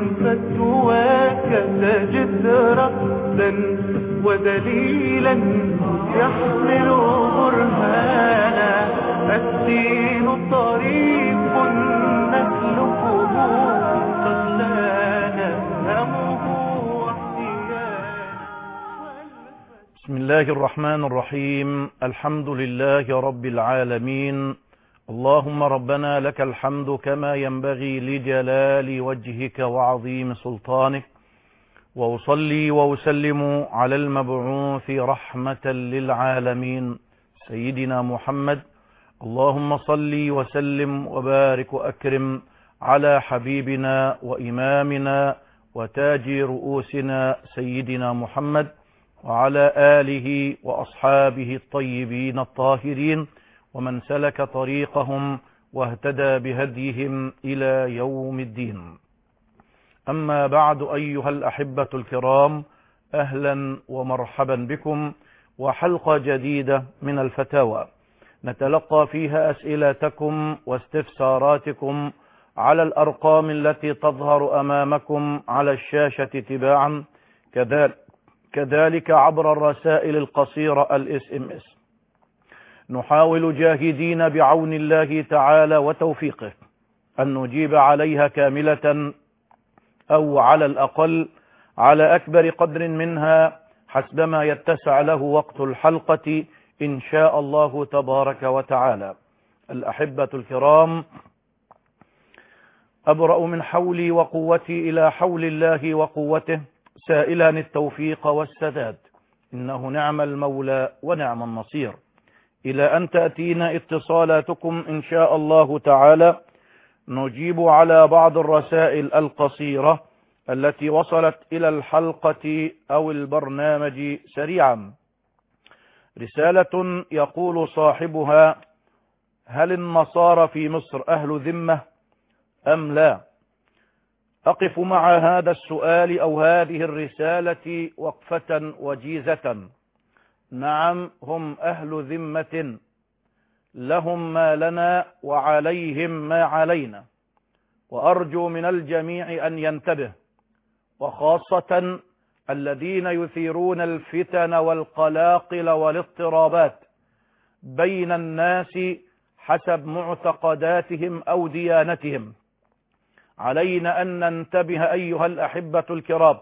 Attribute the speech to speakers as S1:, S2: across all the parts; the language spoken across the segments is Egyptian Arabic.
S1: فتواك تجد رأسا ودليلا يحمل برهانا الدين طريق نسلكه قد لان همه واحتيانا
S2: بسم الله الرحمن الرحيم الحمد لله رب العالمين اللهم ربنا لك الحمد كما ينبغي لجلال وجهك وعظيم سلطانك وأصلي وأسلم على المبعوث رحمة للعالمين سيدنا محمد اللهم صل وسلم وبارك وأكرم على حبيبنا وإمامنا وتاج رؤوسنا سيدنا محمد وعلى آله وأصحابه الطيبين الطاهرين ومن سلك طريقهم واهتدى بهديهم إلى يوم الدين أما بعد أيها الأحبة الكرام أهلا ومرحبا بكم وحلقة جديدة من الفتاوى نتلقى فيها أسئلتكم واستفساراتكم على الأرقام التي تظهر أمامكم على الشاشة تباعا كذلك كذلك عبر الرسائل القصيرة الاس ام اس نحاول جاهدين بعون الله تعالى وتوفيقه أن نجيب عليها كاملة أو على الأقل على أكبر قدر منها حسبما يتسع له وقت الحلقة إن شاء الله تبارك وتعالى الأحبة الكرام أبرأ من حولي وقوتي إلى حول الله وقوته سائلا التوفيق والسداد إنه نعم المولى ونعم النصير إلى أن تأتينا اتصالاتكم إن شاء الله تعالى نجيب على بعض الرسائل القصيرة التي وصلت إلى الحلقة أو البرنامج سريعا رسالة يقول صاحبها هل النصارى في مصر أهل ذمة أم لا أقف مع هذا السؤال أو هذه الرسالة وقفة وجيزة نعم هم أهل ذمة لهم ما لنا وعليهم ما علينا وأرجو من الجميع أن ينتبه وخاصة الذين يثيرون الفتن والقلاقل والاضطرابات بين الناس حسب معتقداتهم أو ديانتهم علينا أن ننتبه أيها الأحبة الكرام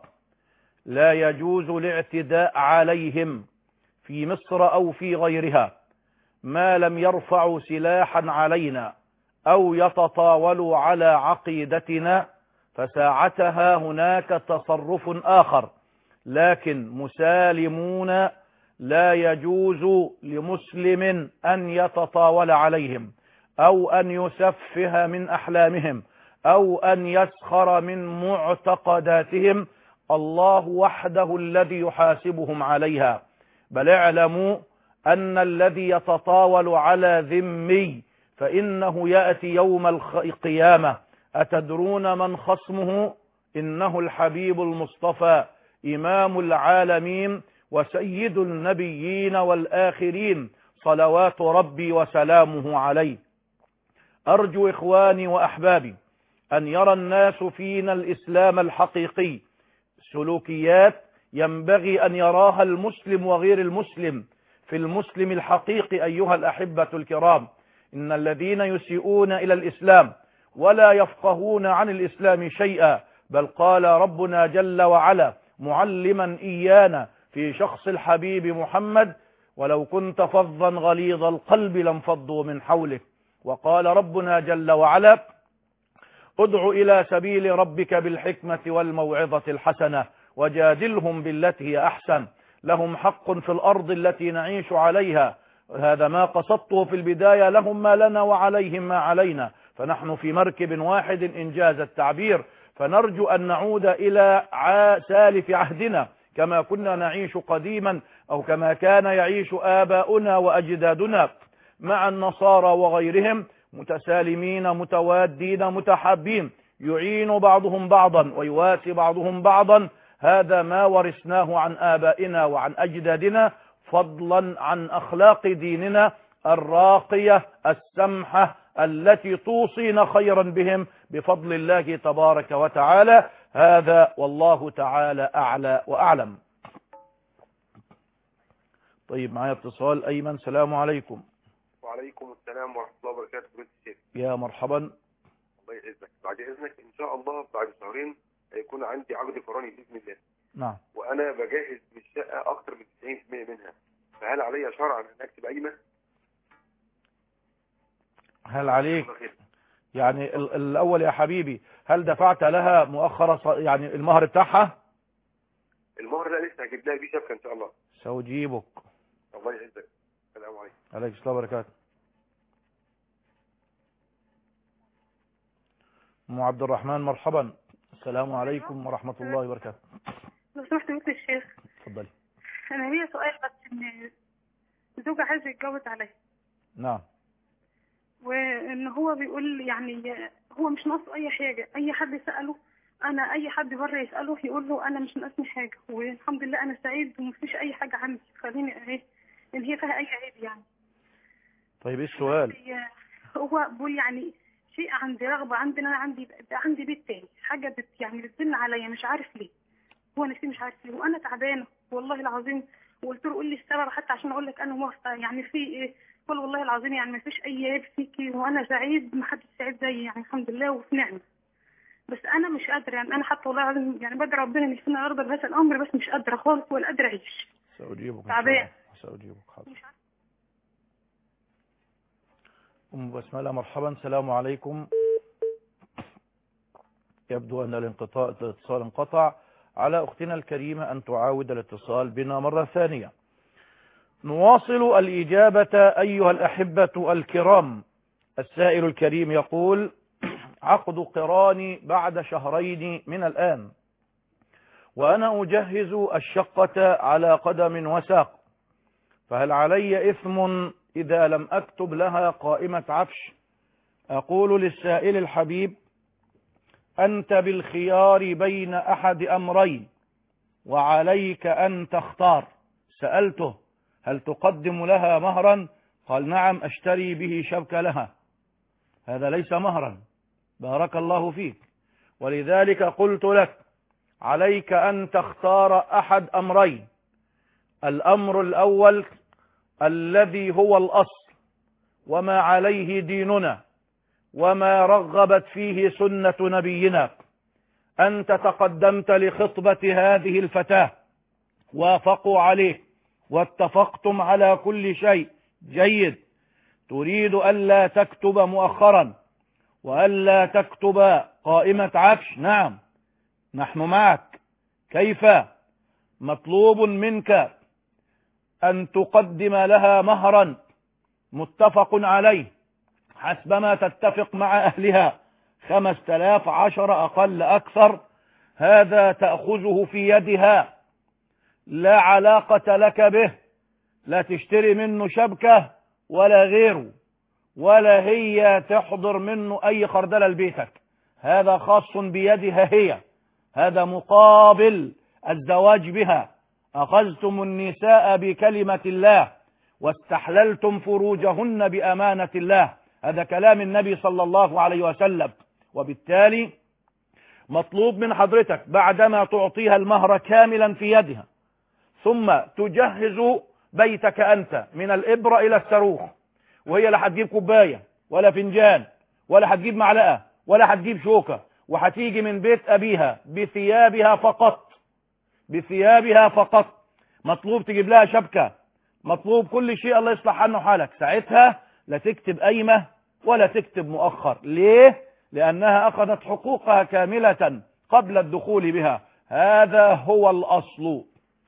S2: لا يجوز الاعتداء عليهم في مصر أو في غيرها ما لم يرفعوا سلاحا علينا أو يتطاولوا على عقيدتنا فساعتها هناك تصرف آخر لكن مسالمون لا يجوز لمسلم أن يتطاول عليهم أو أن يسفه من أحلامهم أو أن يسخر من معتقداتهم الله وحده الذي يحاسبهم عليها بل اعلموا أن الذي يتطاول على ذمي فإنه يأتي يوم القيامة أتدرون من خصمه إنه الحبيب المصطفى إمام العالمين وسيد النبيين والآخرين صلوات ربي وسلامه عليه أرجو إخواني وأحبابي أن يرى الناس فينا الإسلام الحقيقي سلوكيات ينبغي أن يراها المسلم وغير المسلم في المسلم الحقيقي أيها الأحبة الكرام إن الذين يسيئون إلى الإسلام ولا يفقهون عن الإسلام شيئا بل قال ربنا جل وعلا معلما إيانا في شخص الحبيب محمد ولو كنت فظا غليظ القلب لانفضوا من حولك وقال ربنا جل وعلا ادع إلى سبيل ربك بالحكمة والموعظة الحسنة وجادلهم بالتي هي أحسن لهم حق في الأرض التي نعيش عليها هذا ما قصدته في البداية لهم ما لنا وعليهم ما علينا فنحن في مركب واحد إنجاز التعبير فنرجو أن نعود إلى سالف عهدنا كما كنا نعيش قديما أو كما كان يعيش آباؤنا وأجدادنا مع النصارى وغيرهم متسالمين متوادين متحابين يعين بعضهم بعضا ويواسي بعضهم بعضا هذا ما ورثناه عن آبائنا وعن أجدادنا فضلا عن أخلاق ديننا الراقية السمحة التي توصينا خيرا بهم بفضل الله تبارك وتعالى هذا والله تعالى أعلى وأعلم طيب معايا اتصال أيمن سلام عليكم
S3: وعليكم السلام ورحمة الله وبركاته فضيلة الشيخ
S2: يا مرحبا
S3: الله يعزك بعد إذنك إن شاء الله بعد شهرين هيكون عندي عقد قراني بإذن الله
S2: نعم
S3: وأنا بجهز للشقة أكتر من 90% منها فهل علي شرعا أن أكتب قايمة؟
S2: هل عليك
S3: الله خير.
S2: يعني ال- الأول يا حبيبي هل دفعت لها مؤخرة ص- يعني المهر بتاعها
S3: المهر ده لسه هجيب لها بيه شبكة إن شاء الله
S2: سأجيبك
S3: الله يعزك السلام عليكم
S2: عليك السلام وبركاته أم عبد الرحمن مرحبا السلام عليكم ورحمة الله وبركاته
S4: لو سمحت قلت الشيخ
S2: تفضلي
S4: انا ليا سؤال بس ان زوجي عايز يتجوز عليا
S2: نعم
S4: وان هو بيقول يعني هو مش ناقصه اي حاجه اي حد ساله انا اي حد بره يساله يقول له انا مش ناقصني حاجه والحمد لله انا سعيد ومفيش اي حاجه عندي خليني ايه ان هي فيها اي عيب يعني
S2: طيب ايه السؤال
S4: هي- هو بيقول يعني شيء عندي رغبه عندي ان انا عندي عندي بيت تاني حاجه بت يعني بتزن عليا مش عارف ليه هو نفسي مش عارف ليه وانا تعبانه والله العظيم وقلت له قول لي السبب حتى عشان اقول لك انا موافقه يعني في ايه قال والله العظيم يعني ما فيش اي عيب فيكي وانا سعيد ما حدش سعيد زيي يعني الحمد لله وفي نعمه بس انا مش قادره يعني انا حتى والله العظيم يعني بدعي ربنا ان يكون ارضى بهذا الامر بس مش قادره خالص ولا قادره اعيش
S2: سأجيبك إن شاء
S4: تعبان.
S2: الله. سأجيبك حاضر
S4: مش عارفه
S2: أم بسملة مرحبا السلام عليكم يبدو أن الانقطاع الاتصال انقطع على أختنا الكريمة أن تعاود الاتصال بنا مرة ثانية نواصل الإجابة أيها الأحبة الكرام السائل الكريم يقول عقد قراني بعد شهرين من الآن وأنا أجهز الشقة على قدم وساق فهل علي إثم إذا لم أكتب لها قائمة عفش أقول للسائل الحبيب أنت بالخيار بين أحد أمرين وعليك أن تختار سألته هل تقدم لها مهرا قال نعم أشتري به شبكة لها هذا ليس مهرا بارك الله فيك ولذلك قلت لك عليك أن تختار أحد أمرين الأمر الأول الذي هو الأصل وما عليه ديننا وما رغبت فيه سنة نبينا أنت تقدمت لخطبة هذه الفتاة وافقوا عليه واتفقتم على كل شيء جيد تريد ألا تكتب مؤخرا وألا تكتب قائمة عفش نعم نحن معك كيف مطلوب منك أن تقدم لها مهرا متفق عليه حسب ما تتفق مع أهلها خمس تلاف عشر أقل أكثر هذا تأخذه في يدها لا علاقة لك به لا تشتري منه شبكة ولا غيره ولا هي تحضر منه أي خردلة لبيتك هذا خاص بيدها هي هذا مقابل الزواج بها أخذتم النساء بكلمة الله واستحللتم فروجهن بأمانة الله هذا كلام النبي صلى الله عليه وسلم وبالتالي مطلوب من حضرتك بعدما تعطيها المهر كاملا في يدها ثم تجهز بيتك أنت من الإبرة إلى الصاروخ وهي لا هتجيب كوباية ولا فنجان ولا هتجيب معلقة ولا هتجيب شوكة وهتيجي من بيت أبيها بثيابها فقط بثيابها فقط مطلوب تجيب لها شبكة مطلوب كل شيء الله يصلح عنه حالك ساعتها لا تكتب قايمة ولا تكتب مؤخر ليه لأنها أخذت حقوقها كاملة قبل الدخول بها هذا هو الأصل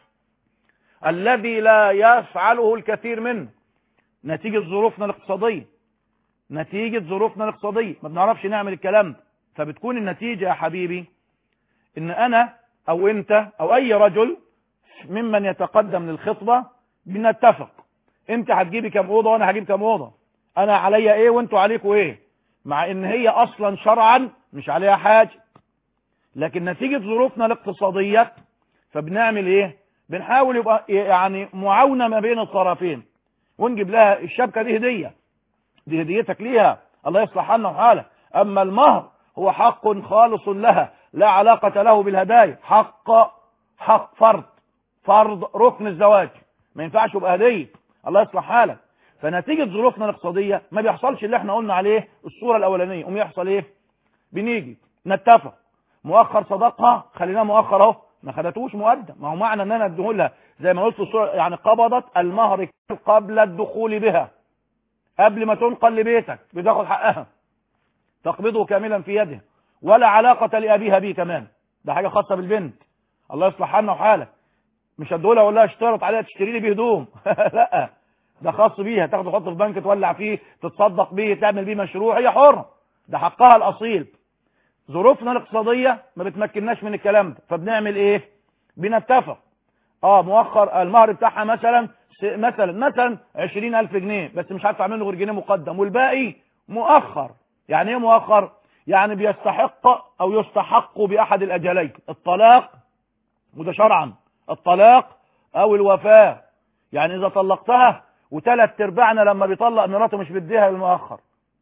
S2: الذي لا يفعله الكثير منه نتيجة ظروفنا الاقتصادية نتيجة ظروفنا الاقتصادية ما بنعرفش نعمل الكلام ده فبتكون النتيجة يا حبيبي ان انا او انت او اي رجل ممن يتقدم للخطبة بنتفق انت هتجيبي كام اوضة وانا هجيب كام اوضة انا عليا ايه وانتوا عليكم ايه مع ان هي اصلا شرعا مش عليها حاجة لكن نتيجة ظروفنا الاقتصادية فبنعمل ايه بنحاول يبقى يعني معاونة ما بين الطرفين ونجيب لها الشبكة دي هدية دي هديتك ليها الله يصلح عنها حالك اما المهر هو حق خالص لها لا علاقة له بالهدايا حق حق فرض فرض ركن الزواج ما ينفعش يبقى هدية الله يصلح حالك فنتيجة ظروفنا الاقتصادية ما بيحصلش اللي احنا قلنا عليه الصورة الأولانية قوم يحصل ايه بنيجي نتفق مؤخر صدقها خليناه مؤخر اهو ما خدتوش مقدم ما هو معنى ان انا اديه لها زي ما قلت في الصورة يعني قبضت المهر قبل الدخول بها قبل ما تنقل لبيتك بتاخد حقها تقبضه كاملا في يده ولا علاقة لأبيها به كمان ده حاجة خاصة بالبنت الله يصلح حالنا وحالك مش هدولها اقول لها اشترط عليها تشتري لي بيه هدوم لا ده خاص بيها تاخده تحطه في بنك تولع فيه تتصدق بيه تعمل بيه مشروع هي حرة ده حقها الأصيل ظروفنا الاقتصادية ما بتمكنناش من الكلام ده فبنعمل ايه بنتفق اه مؤخر المهر بتاعها مثلا مثلا مثلا 20000 جنيه بس مش هدفع منه غير جنيه مقدم والباقي مؤخر يعني ايه مؤخر يعني بيستحق او يستحق باحد الاجلين الطلاق وده شرعا الطلاق او الوفاة يعني اذا طلقتها وثلاث ارباعنا لما بيطلق مراته مش بيديها المؤخر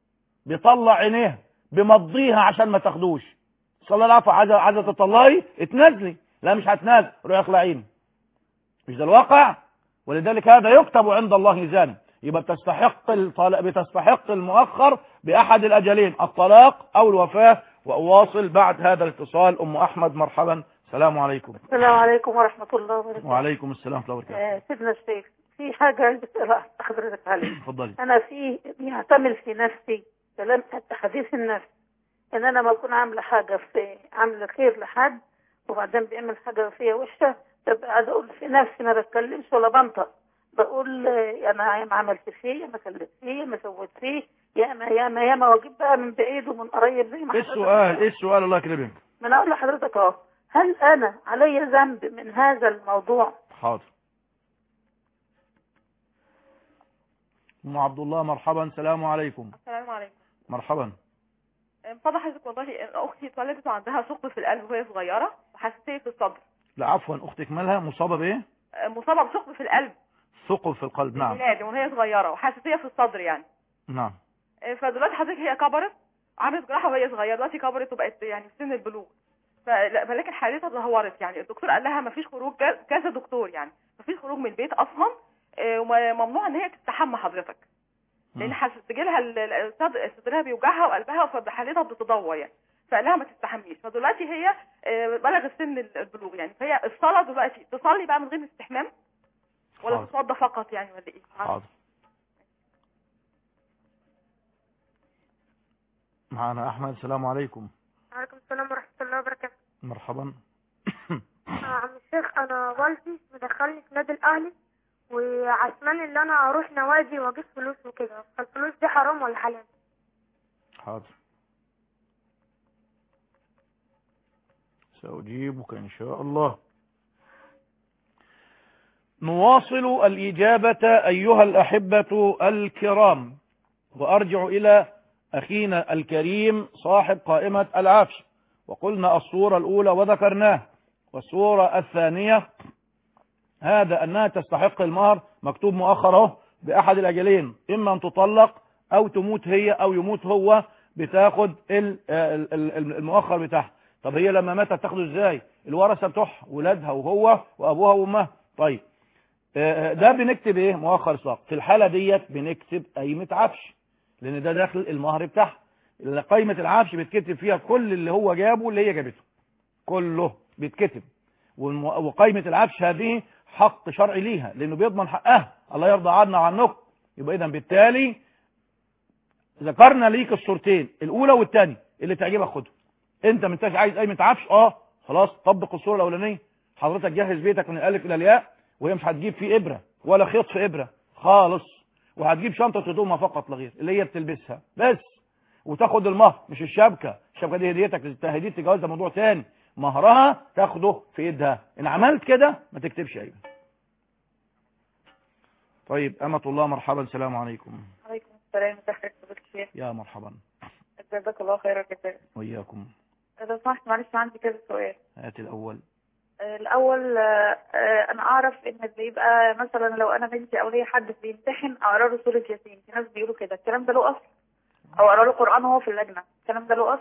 S2: بيطلع عينيها بمضيها عشان ما تاخدوش صلى الله العفو عايزه عايزه تطلقي اتنازلي لا مش هتنازل روحي اخلعيني مش ده الواقع ولذلك هذا يكتب عند الله ميزانا يبقى بتستحق الطلاق بتستحق المؤخر باحد الاجلين الطلاق او الوفاه واواصل بعد هذا الاتصال ام احمد مرحبا السلام عليكم
S5: السلام عليكم ورحمة الله وبركاته
S2: وعليكم السلام ورحمه الله وبركاته
S5: آه، سيدنا الشيخ في حاجة عايز أسأل حضرتك عليها
S2: اتفضلي
S5: أنا في يعتمل في نفسي كلام حديث النفس إن أنا ما أكون عاملة حاجة في عاملة خير لحد وبعدين بيعمل حاجة فيها وحشة تبقى قاعدة أقول في نفسي ما بتكلمش ولا بنطق بقول آه، أنا يا ما عملت فيه يا ما كلمت فيه يا ما سويت فيه يا ما يا ما يا ما واجيب بقى من بعيد ومن قريب زي ما
S2: ايه
S5: حضرتك
S2: السؤال ايه السؤال الله يكرمك
S5: ما أنا أقول لحضرتك أهو هل أنا علي ذنب من هذا الموضوع؟
S2: حاضر ام عبد الله مرحبا السلام عليكم
S6: السلام عليكم
S2: مرحبا
S6: اتفضل حضرتك والله إن اختي اتولدت وعندها ثقب في القلب وهي صغيره وحساسيه في الصدر
S2: لا عفوا اختك مالها مصابه بايه
S6: مصابه بثقب في القلب
S2: ثقب في القلب نعم
S6: ميلادي وهي صغيره وحساسيه في الصدر يعني
S2: نعم
S6: فدلوقتي حضرتك هي كبرت عملت جراحه وهي صغيره دلوقتي كبرت وبقت يعني في سن البلوغ فلا- فلكن حالتها تدهورت يعني الدكتور قال لها مفيش خروج كذا- كذا دكتور يعني مفيش خروج من البيت اصلا آه، وممنوع ان هي تستحمى حضرتك لان
S2: مم.
S6: حاسه تجيلها ال- ال- الصدر صدرها بيوجعها وقلبها فحالتها بتتدهور يعني فقال لها ما تستحميش فدلوقتي هي آه، بلغت سن البلوغ يعني فهي الصلاه دلوقتي تصلي بقى من غير استحمام ولا
S2: حاضر.
S6: تتوضى فقط يعني ولا ايه
S2: حاضر معنا احمد السلام عليكم
S7: وعليكم السلام ورحمة الله وبركاته
S2: مرحبا
S7: آه، عم الشيخ أنا والدي مدخلني في نادي الأهلي وعشمان اللي أنا أروح نوادي وأجيب فلوس وكده فالفلوس دي حرام ولا حلال؟
S2: حاضر سأجيبك إن شاء الله نواصل الإجابة أيها الأحبة الكرام وأرجع إلى أخينا الكريم صاحب قائمة العفش وقلنا الصورة الأولى وذكرناه والصورة الثانية هذا أنها تستحق المهر مكتوب مؤخره بأحد الأجلين إما أن تطلق أو تموت هي أو يموت هو بتاخد ال- ال- ال- المؤخر بتاعها طب هي لما ماتت تاخده ازاي الورثة بتوعها ولادها وهو وأبوها وأمها طيب آه، ده بنكتب ايه مؤخر ساق في الحالة ديت بنكتب قيمة عفش لان ده داخل المهر بتاعها اللي قيمة العفش بتكتب فيها كل اللي هو جابه واللي هي جابته كله بيتكتب والم- وقيمة العفش هذه حق شرعي ليها لانه بيضمن حقها الله يرضى عنا وعنكم يبقى اذا بالتالي ذكرنا ليك الصورتين الاولى والثانيه اللي تعجبك خدها انت ما انتش عايز قيمه عفش اه خلاص طبق الصوره الاولانيه حضرتك جهز بيتك من الالف الى الياء وهي مش هتجيب فيه ابره ولا خيط في ابره خالص وهتجيب شنطه هدومها فقط لا غير اللي هي بتلبسها بس وتاخد المهر مش الشبكه الشبكه دي هديتك هديه الجواز ده موضوع تاني مهرها تاخده في ايدها ان عملت كده ما تكتبش ايوه طيب امة الله مرحبا السلام عليكم
S6: عليكم السلام ازيك فضيلة الشيخ
S2: يا مرحبا
S6: جزاك الله خيرا جزاك
S2: وإياكم
S6: لو سمحت معلش عندي كذا سؤال
S2: هات الأول
S6: الاول آه، آه، انا اعرف ان بيبقى مثلا لو انا بنتي او ليا حد بيمتحن اقرا له سوره ياسين في ناس بيقولوا كده الكلام ده له اصل او اقرا له قران وهو في اللجنه الكلام ده له اصل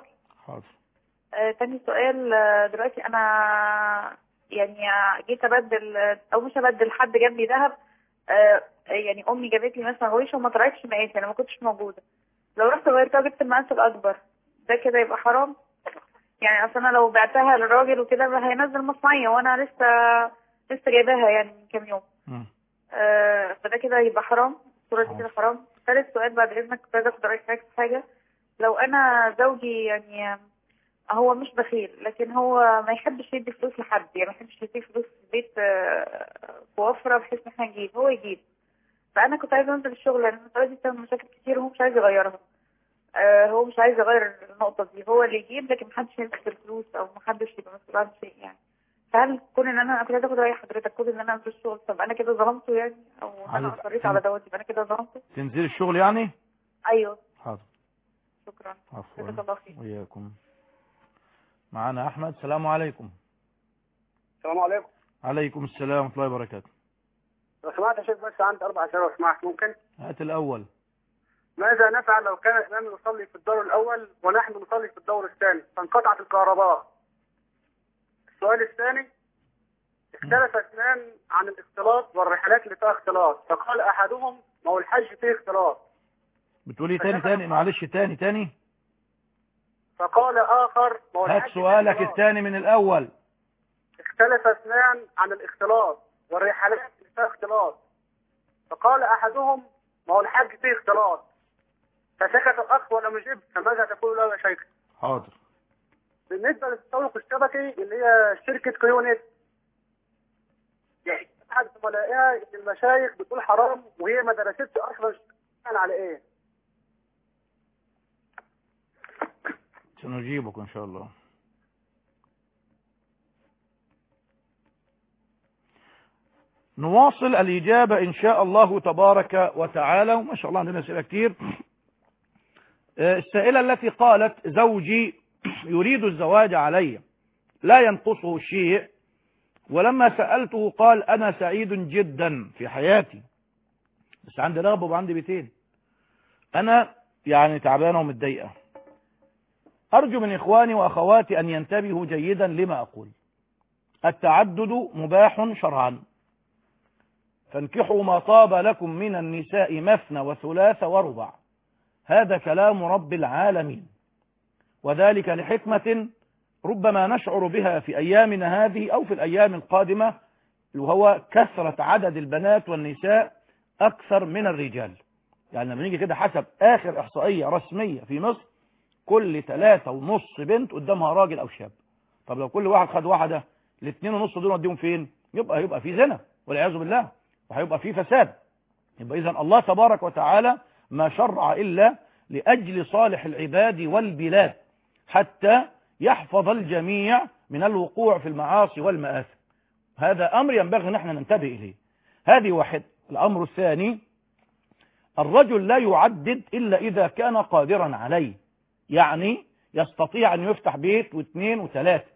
S2: حاضر
S8: آه، تاني سؤال آه، دلوقتي انا يعني آه، جيت ابدل آه، او مش ابدل حد جاب لي ذهب آه، يعني امي جابت لي مثلا غويشه وما طلعتش مقاسي انا ما كنتش موجوده لو رحت غيرتها وجبت المقاس الاكبر ده كده يبقى حرام يعني اصل انا لو بعتها للراجل وكده هينزل مصنعيه وانا لسه لسه جايباها يعني من كام يوم
S2: مم.
S8: آه، فده كده يبقى حرام الصورة دي كده حرام ثالث سؤال بعد إذنك كنت عايزة أخد رأيك في حاجة لو أنا زوجي يعني آه، هو مش بخيل لكن هو ما يحبش يدي فلوس لحد يعني ما يحبش يدي فلوس في البيت آه، بوفرة بحيث إن احنا نجيب هو يجيب فأنا كنت عايزة أنزل الشغل لأن المسألة دي بتعمل مشاكل كتير وهو مش عايز يغيرها آه، هو مش عايز يغير النقطة دي هو اللي يجيب لكن محدش يمسك الفلوس أو محدش يبقى مسؤول عن شيء يعني فهل كون ان انا انا كنت عايزه اخد راي حضرتك كون ان انا انزل الشغل طب انا كده ظلمته يعني او انا
S2: عايز-
S8: اصريت على دوت يبقى انا كده ظلمته
S2: تنزل الشغل يعني
S8: ايوه
S2: حاضر
S8: شكرا
S2: عفوا
S8: جزاك الله خير
S2: وإياكم معانا أحمد السلام عليكم
S9: السلام عليكم
S2: عليكم السلام ورحمة الله وبركاته
S9: لو سمعت يا شيخ بس عندي اربع اسئله لو سمحت ممكن
S2: هات الأول
S9: ماذا نفعل لو كان الامام يصلي في الدور الاول ونحن نصلي في الدور الثاني فانقطعت الكهرباء السؤال الثاني اختلف اثنان عن الاختلاط والرحلات اللي فيها اختلاط فقال احدهم ما هو الحج فيه اختلاط
S2: بتقولي تاني تاني معلش تاني تاني
S9: فقال اخر ما هو
S2: هات
S9: الحج فيه
S2: سؤالك
S9: اختلاط.
S2: الثاني من الأول
S9: اختلف اثنان عن الاختلاط والرحلات اللي فيها اختلاط فقال احدهم ما هو الحج فيه اختلاط فسكت الاخ ولم يجب فماذا تقول له يا شيخ
S2: حاضر
S9: بالنسبه للتسوق الشبكي اللي هي شركه كيونت يعني احد زملائها ان المشايخ بتقول حرام وهي ما درستش اصلا شغال على ايه
S2: سنجيبك إن شاء الله نواصل الإجابة إن شاء الله تبارك وتعالى وما شاء الله عندنا أسئلة كتير آه، السائلة التي قالت زوجي يريد الزواج علي لا ينقصه شيء ولما سألته قال أنا سعيد جدا في حياتي بس عندي رغبة وعندي بيتين أنا يعني تعبانة ومتضايقة أرجو من إخواني وأخواتي أن ينتبهوا جيدا لما أقول التعدد مباح شرعا فانكحوا ما طاب لكم من النساء مثنى وثلاث وربع هذا كلام رب العالمين وذلك لحكمة ربما نشعر بها في أيامنا هذه أو في الأيام القادمة وهو كثرة عدد البنات والنساء أكثر من الرجال يعني لما نيجي كده حسب آخر إحصائية رسمية في مصر كل ثلاثة ونص بنت قدامها راجل أو شاب طب لو كل واحد خد واحدة الاثنين ونص دول وديهم فين يبقى يبقى في زنا والعياذ بالله وهيبقى في فساد يبقى إذا الله تبارك وتعالى ما شرع إلا لأجل صالح العباد والبلاد حتى يحفظ الجميع من الوقوع في المعاصي والمآثم هذا أمر ينبغي نحن ننتبه إليه هذه واحد الأمر الثاني الرجل لا يعدد إلا إذا كان قادرا عليه يعني يستطيع أن يفتح بيت واثنين وثلاثة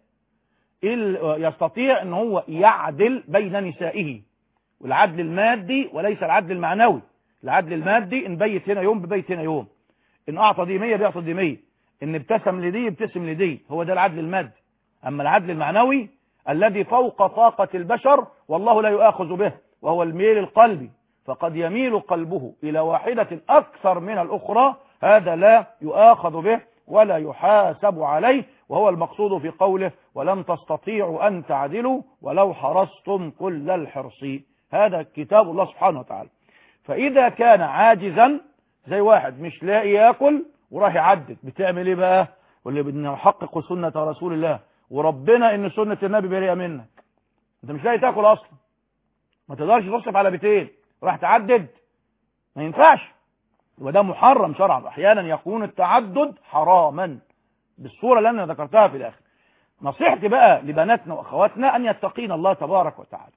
S2: ال- يستطيع أن هو يعدل بين نسائه والعدل المادي وليس العدل المعنوي العدل المادي إن بيت هنا يوم ببيت هنا يوم إن أعطى دي مية بيعطي دي مية إن ابتسم لدي يبتسم لدي هو ده العدل المادي أما العدل المعنوي الذي فوق طاقة البشر والله لا يؤاخذ به وهو الميل القلبي فقد يميل قلبه إلى واحدة أكثر من الأخرى هذا لا يؤاخذ به ولا يحاسب عليه وهو المقصود في قوله ولن تستطيعوا أن تعدلوا ولو حرصتم كل الحرص هذا كتاب الله سبحانه وتعالى فإذا كان عاجزا زي واحد مش لاقي ياكل وراح يعدد بتعمل ايه بقى واللي بدنا نحقق سنة رسول الله وربنا ان سنة النبي بريئة منك انت مش لاقي تاكل اصلا ما تقدرش تصرف على بيتين راح تعدد ما ينفعش يبقى ده محرم شرعا احيانا يكون التعدد حراما بالصورة اللي انا ذكرتها في الاخر نصيحتي بقى لبناتنا واخواتنا ان يتقين الله تبارك وتعالى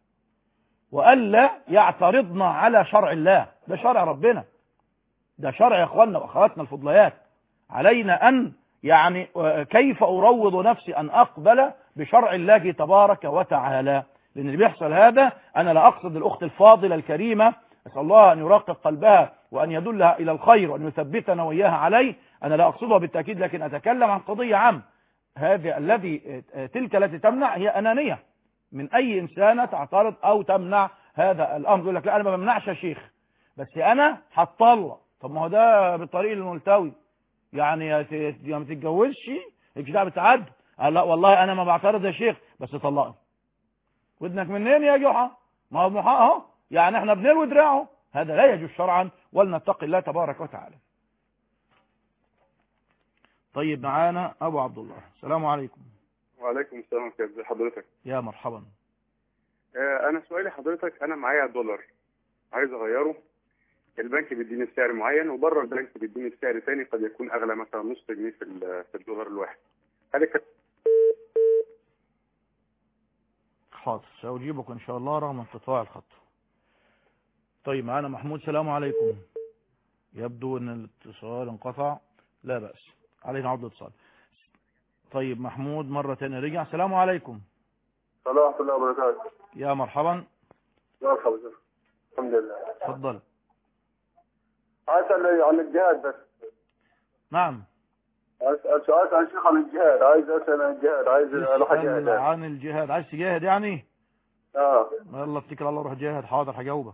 S2: والا يعترضن على شرع الله ده شرع ربنا ده شرع يا اخواننا واخواتنا الفضليات علينا ان يعني آه، كيف اروض نفسي ان اقبل بشرع الله تبارك وتعالى لان اللي بيحصل هذا انا لا اقصد الاخت الفاضله الكريمه اسال الله ان يرقق قلبها وان يدلها الى الخير وان يثبتنا واياها عليه أنا لا أقصدها بالتأكيد لكن أتكلم عن قضية عام هذا الذي تلك التي تمنع هي أنانية من أي إنسانة تعترض أو تمنع هذا الأمر يقول لك لا أنا ما بمنعش يا شيخ بس أنا هتطلق طب ما هو ده بالطريق الملتوي يعني يا ت- يا ما تتجوزش الكتاب بتعد قال لا والله أنا ما بعترض يا شيخ بس طلقني ودنك منين يا جحا ما هو محا اهو يعني احنا بنلوي دراعه هذا لا يجوز شرعا ولنتقي الله تبارك وتعالى طيب معانا ابو عبد الله السلام عليكم
S10: وعليكم السلام كيف حضرتك
S2: يا مرحبا
S10: آه، انا سؤالي حضرتك انا معايا دولار عايز اغيره البنك بيديني سعر معين وبره البنك بيديني سعر تاني قد يكون اغلى مثلا نص جنيه في ال- في الدولار الواحد هل الك-
S2: حاضر سأجيبك إن شاء الله رغم انقطاع الخط طيب معانا محمود سلام عليكم يبدو أن الاتصال انقطع لا بأس علينا عرض الاتصال طيب محمود مرة تانية رجع السلام عليكم
S10: السلام ورحمه الله وبركاته
S2: يا مرحبا
S10: مرحبا الحمد لله
S2: تفضل
S10: عايز اسال عن الجهاد بس
S2: نعم
S10: عايز اسال عن شيخ عن الجهاد عايز اسال عن الجهاد عايز اروح
S2: اسأل
S10: اجاهد
S2: عن الجهاد عايز تجاهد يعني
S10: اه
S2: يلا اتكل على الله روح جاهد حاضر هجاوبك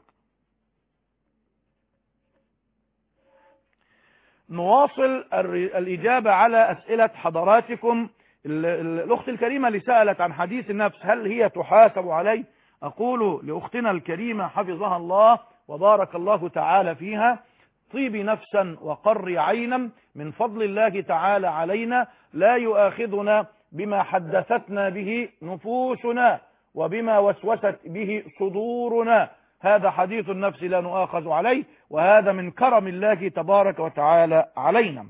S2: نواصل الر- الإجابة على أسئلة حضراتكم ال- ال- الأخت الكريمة اللي سألت عن حديث النفس هل هي تحاسب عليه أقول لأختنا الكريمة حفظها الله وبارك الله تعالى فيها طيب نفسا وقر عينا من فضل الله تعالى علينا لا يؤاخذنا بما حدثتنا به نفوسنا وبما وسوست به صدورنا هذا حديث النفس لا نؤاخذ عليه وهذا من كرم الله تبارك وتعالى علينا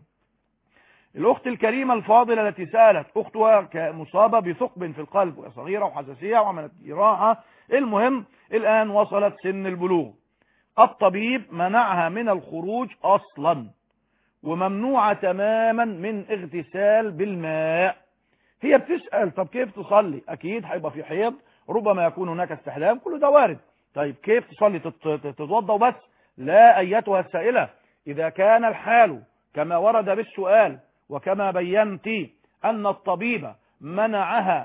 S2: الأخت الكريمة الفاضلة التي سألت أختها مصابة بثقب في القلب وهي صغيرة وحساسية وعملت جراحة المهم الآن وصلت سن البلوغ الطبيب منعها من الخروج أصلا وممنوعة تماما من اغتسال بالماء هي بتسأل طب كيف تصلي أكيد هيبقى في حيض ربما يكون هناك استحلام كل ده وارد طيب كيف تصلي تت- تت- تتوضا وبس لا أيتها السائلة إذا كان الحال كما ورد بالسؤال وكما بينت أن الطبيب منعها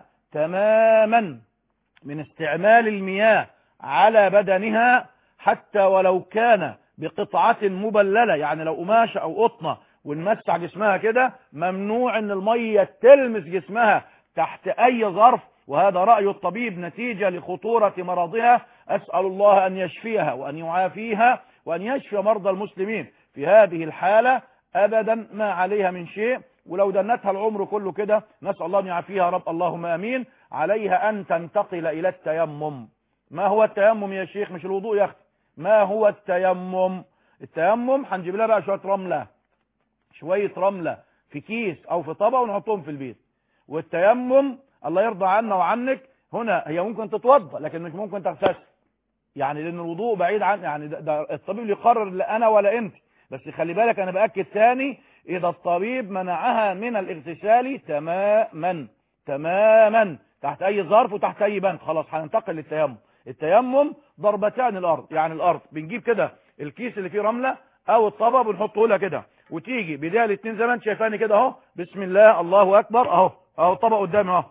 S2: تماما من استعمال المياه على بدنها حتى ولو كان بقطعة مبللة يعني لو قماشة أو قطنة ونمسع جسمها كده ممنوع ان المية تلمس جسمها تحت أي ظرف وهذا رأي الطبيب نتيجة لخطورة مرضها أسأل الله أن يشفيها وأن يعافيها وأن يشفي مرضى المسلمين في هذه الحالة أبدا ما عليها من شيء ولو دنتها العمر كله كده نسأل الله أن يعافيها رب اللهم أمين عليها أن تنتقل إلى التيمم ما هو التيمم يا شيخ مش الوضوء يا أختي ما هو التيمم التيمم هنجيب لها بقى شوية رملة شوية رملة في كيس أو في طبق ونحطهم في البيت والتيمم الله يرضى عنا وعنك هنا هي ممكن تتوضا لكن مش ممكن تغتسل يعني لان الوضوء بعيد عن يعني ده, ده الطبيب اللي يقرر لا انا ولا انت بس خلي بالك انا باكد تاني اذا الطبيب منعها من الاغتسال تماما تماما تحت اي ظرف وتحت اي بند خلاص هننتقل للتيمم التيمم ضربتان الارض يعني الارض بنجيب كده الكيس اللي فيه رمله او الطبق بنحطه لها كده وتيجي بدايه الاثنين زي ما انت شايفاني كده اهو بسم الله الله اكبر اهو اهو الطبق قدامي اهو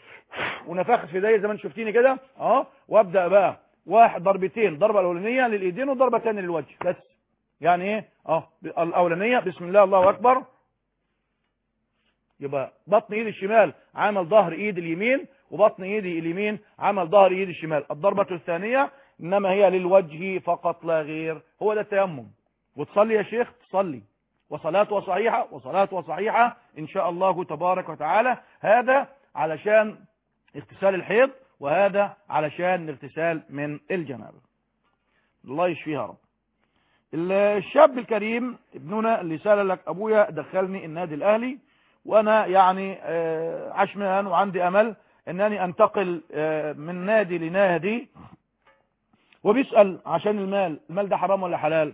S2: ونفخت في ايديا زي ما انت شفتيني كده اهو وابدا بقى واحد ضربتين الضربه الاولانيه للايدين والضربه الثانيه للوجه بس يعني ايه اهو الاولانيه بسم الله الله اكبر يبقى بطن ايد الشمال عمل ظهر ايد اليمين وبطن ايدي اليمين عمل ظهر ايد الشمال الضربه الثانيه انما هي للوجه فقط لا غير هو ده التيمم وتصلي يا شيخ تصلي وصلاته صحيحة وصلاته صحيحة إن شاء الله تبارك وتعالى هذا علشان اغتسال الحيض وهذا علشان الاغتسال من الجنابة الله يشفيها يا رب الشاب الكريم ابننا اللي سأل لك أبويا دخلني النادي الأهلي وأنا يعني آه، عشمان وعندي أمل أنني أنتقل آه، من نادي لنادي وبيسأل عشان المال المال ده حرام ولا حلال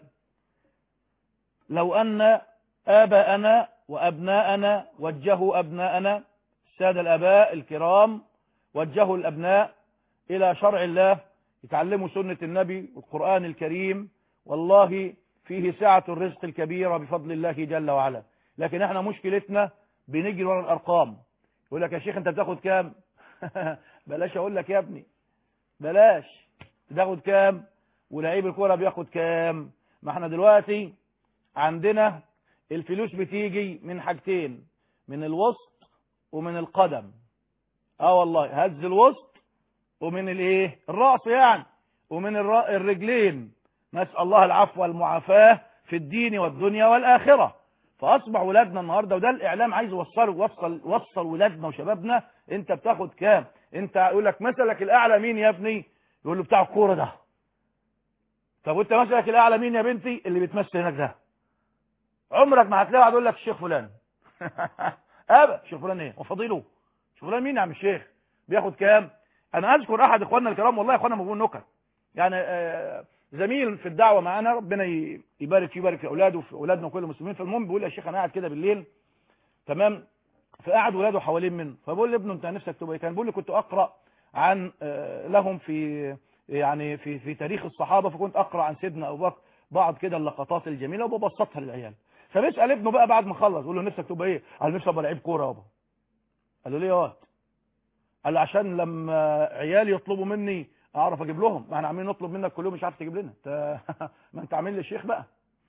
S2: لو أن آباءنا وأبناءنا وجهوا أبناءنا السادة الأباء الكرام وجهوا الأبناء إلى شرع الله يتعلموا سنة النبي والقرآن الكريم والله فيه سعة الرزق الكبيرة بفضل الله جل وعلا لكن احنا مشكلتنا بنجري ورا الارقام يقول لك يا شيخ انت بتاخد كام بلاش اقول لك يا ابني بلاش بتاخد كام ولعيب الكوره بياخد كام ما احنا دلوقتي عندنا الفلوس بتيجي من حاجتين من الوسط ومن القدم اه والله هز الوسط ومن الايه الراس يعني ومن الر- الرجلين نسال الله العفو والمعافاه في الدين والدنيا والاخره فاصبح ولادنا النهارده وده الاعلام عايز يوصله وصل وصل ولادنا وشبابنا انت بتاخد كام انت يقول لك مثلك الاعلى مين يا ابني يقول له بتاع الكوره ده طب وانت مثلك الاعلى مين يا بنتي اللي بتمثل هناك ده عمرك ما هتلاقي واحد يقول لك الشيخ فلان ابدا الشيخ فلان ايه وفضيله الشيخ فلان مين يا عم الشيخ بياخد كام انا اذكر احد اخواننا الكرام والله يا اخوانا ما بقول نكت يعني آه، زميل في الدعوه معانا ربنا ي- يبارك فيه يبارك في اولاده وفي اولادنا وكل المسلمين فالمهم بيقول يا شيخ انا قاعد كده بالليل تمام فقعد ولاده حوالين منه فبقول لابنه انت نفسك تبقى ايه كان بيقول لي كنت اقرا عن آه، لهم في يعني في في تاريخ الصحابه فكنت اقرا عن سيدنا ابو بكر بعض كده اللقطات الجميله وببسطها للعيال فبيسال ابنه بقى بعد ما خلص يقول له نفسك تبقى ايه قال نفسي ابقى لعيب كوره يابا قال له ليه يا واد قال له عشان لما عيالي يطلبوا مني اعرف اجيب لهم ما احنا عاملين نطلب منك كل يوم مش عارف تجيب لنا انت ما انت عامل لي شيخ بقى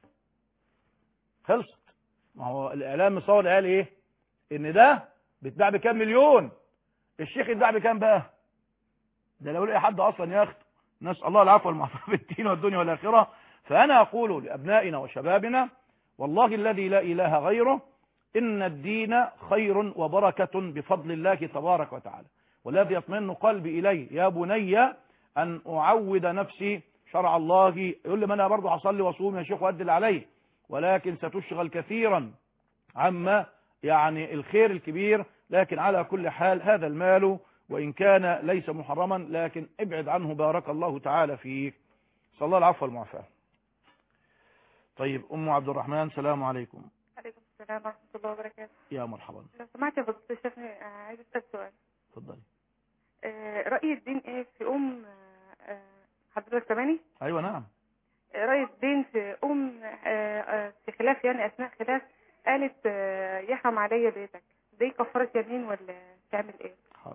S2: خلصت ما هو الاعلام مصور العيال ايه ان ده بيتباع بكام مليون الشيخ يتباع بكام بقى ده لو لقي حد اصلا ياخد نسال الله العفو والمعافاه في الدين والدنيا والاخره فانا اقول لابنائنا وشبابنا والله الذي لا اله غيره ان الدين خير وبركه بفضل الله تبارك وتعالى والذي يطمئن قلبي اليه يا بني ان اعود نفسي شرع الله يقول لي ما انا برضه هصلي واصوم يا شيخ وادي اللي علي ولكن ستشغل كثيرا عما يعني الخير الكبير لكن على كل حال هذا المال وإن كان ليس محرما لكن ابعد عنه بارك الله تعالى فيك صلى الله العفو والمعافاة طيب أم عبد الرحمن سلام عليكم
S11: عليكم السلام ورحمة الله وبركاته
S2: يا مرحبا
S11: لو سمحت يا فضيلة الشيخ آه، عايز أسأل سؤال
S2: اتفضلي
S11: آه، رأي الدين إيه في أم آه، آه، حضرتك سامعني؟
S2: أيوة نعم
S11: آه، رأي الدين في أم آه، آه، في خلاف يعني أثناء خلاف قالت آه، يحرم عليا بيتك دي كفارة يمين ولا تعمل إيه؟
S2: حاضر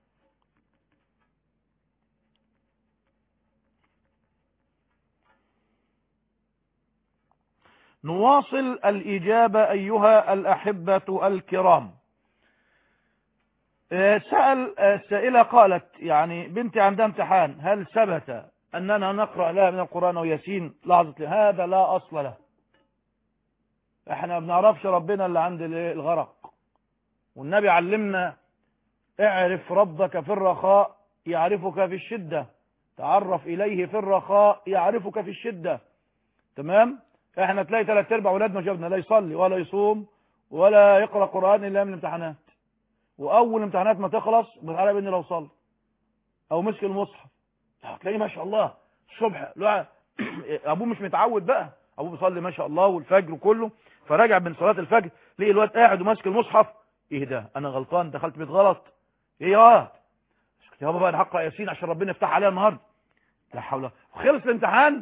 S2: نواصل الإجابة أيها الأحبة الكرام آه، سأل آه، السائلة قالت يعني بنتي عندها امتحان هل ثبت أننا نقرأ لها من القرآن وياسين لحظة هذا لا أصل له احنا ما بنعرفش ربنا اللي عند الغرق والنبي علمنا اعرف ربك في الرخاء يعرفك في الشدة تعرف إليه في الرخاء يعرفك في الشدة تمام احنا تلاقي ثلاث ارباع اولادنا شبابنا لا يصلي ولا يصوم ولا يقرا قران الا من الامتحانات واول امتحانات ما تخلص بتعالى باني لو صلى او مسك المصحف تلاقيه ما شاء الله الصبح لا ابوه مش متعود بقى ابوه بيصلي ما شاء الله والفجر وكله فراجع من صلاه الفجر لقي الواد قاعد وماسك المصحف ايه ده انا غلطان دخلت بيت غلط ايه يا واد يا بابا بقى انا هقرا ياسين عشان ربنا يفتح عليا النهارده لا حول خلص الامتحان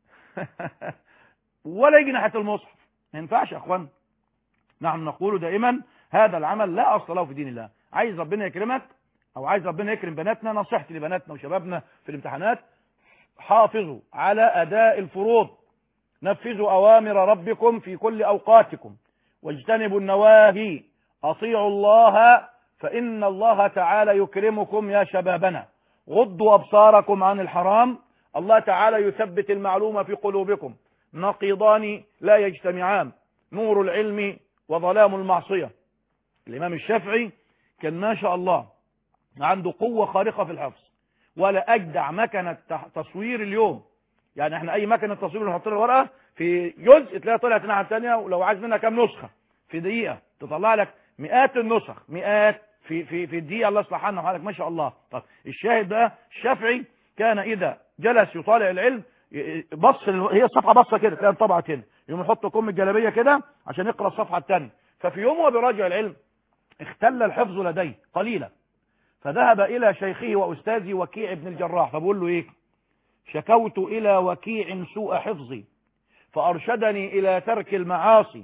S2: ولا يجي ناحيه المصحف ما ينفعش يا اخوان نحن نقول دائما هذا العمل لا اصل له في دين الله عايز ربنا يكرمك او عايز ربنا يكرم بناتنا نصيحتي لبناتنا وشبابنا في الامتحانات حافظوا على اداء الفروض نفذوا اوامر ربكم في كل اوقاتكم واجتنبوا النواهي اطيعوا الله فان الله تعالى يكرمكم يا شبابنا غضوا ابصاركم عن الحرام الله تعالى يثبت المعلومه في قلوبكم نقيضان لا يجتمعان نور العلم وظلام المعصية الإمام الشافعي كان ما شاء الله عنده قوة خارقة في الحفظ ولا أجدع مكنة تصوير اليوم يعني احنا أي مكنة تصوير نحط لها الورقة في جزء تلاقيها طلعت الناحية الثانية ولو عايز منها كام نسخة في دقيقة تطلع لك مئات النسخ مئات في في في الدقيقة الله يصلح عنه وحالك ما شاء الله طب الشاهد بقى الشافعي كان إذا جلس يطالع العلم بص هي الصفحه بصه كده تلاقي طبعت هنا يقوم يحط كم الجلابيه كده عشان يقرا الصفحه الثانيه ففي يوم وهو بيراجع العلم اختل الحفظ لديه قليلا فذهب الى شيخه واستاذي وكيع بن الجراح فبقول له ايه شكوت الى وكيع سوء حفظي فارشدني الى ترك المعاصي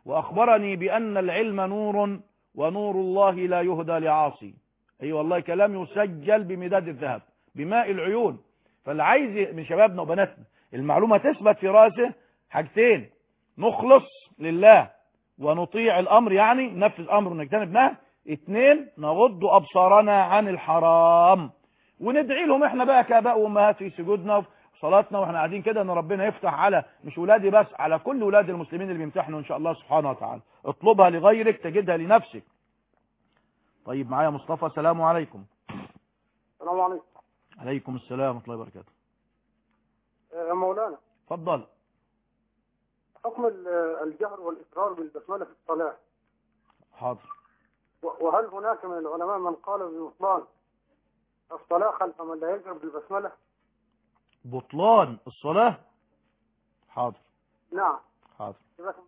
S2: وأخبرني بأن العلم نور ونور الله لا يهدى لعاصي أي أيوة والله كلام يسجل بمداد الذهب بماء العيون فاللي عايز من شبابنا وبناتنا المعلومة تثبت في راسه حاجتين نخلص لله ونطيع الأمر يعني ننفذ أمر ونجتنب نهي اتنين نغض أبصارنا عن الحرام وندعي لهم احنا بقى كاباء وامهات في سجودنا وفي صلاتنا واحنا قاعدين كده ان ربنا يفتح على مش ولادي بس على كل ولاد المسلمين اللي بيمتحنوا ان شاء الله سبحانه وتعالى اطلبها لغيرك تجدها لنفسك طيب معايا مصطفى السلام عليكم
S9: السلام عليكم
S2: عليكم السلام ورحمه الله وبركاته
S9: يا مولانا
S2: اتفضل
S9: حكم ال- الجهر والإصرار بالبسملة في الصلاة
S2: حاضر
S9: و- وهل هناك من العلماء من قال ببطلان الصلاة خلف من لا يجهر بالبسملة؟
S2: بطلان الصلاة حاضر
S9: نعم
S2: حاضر
S9: جزاكم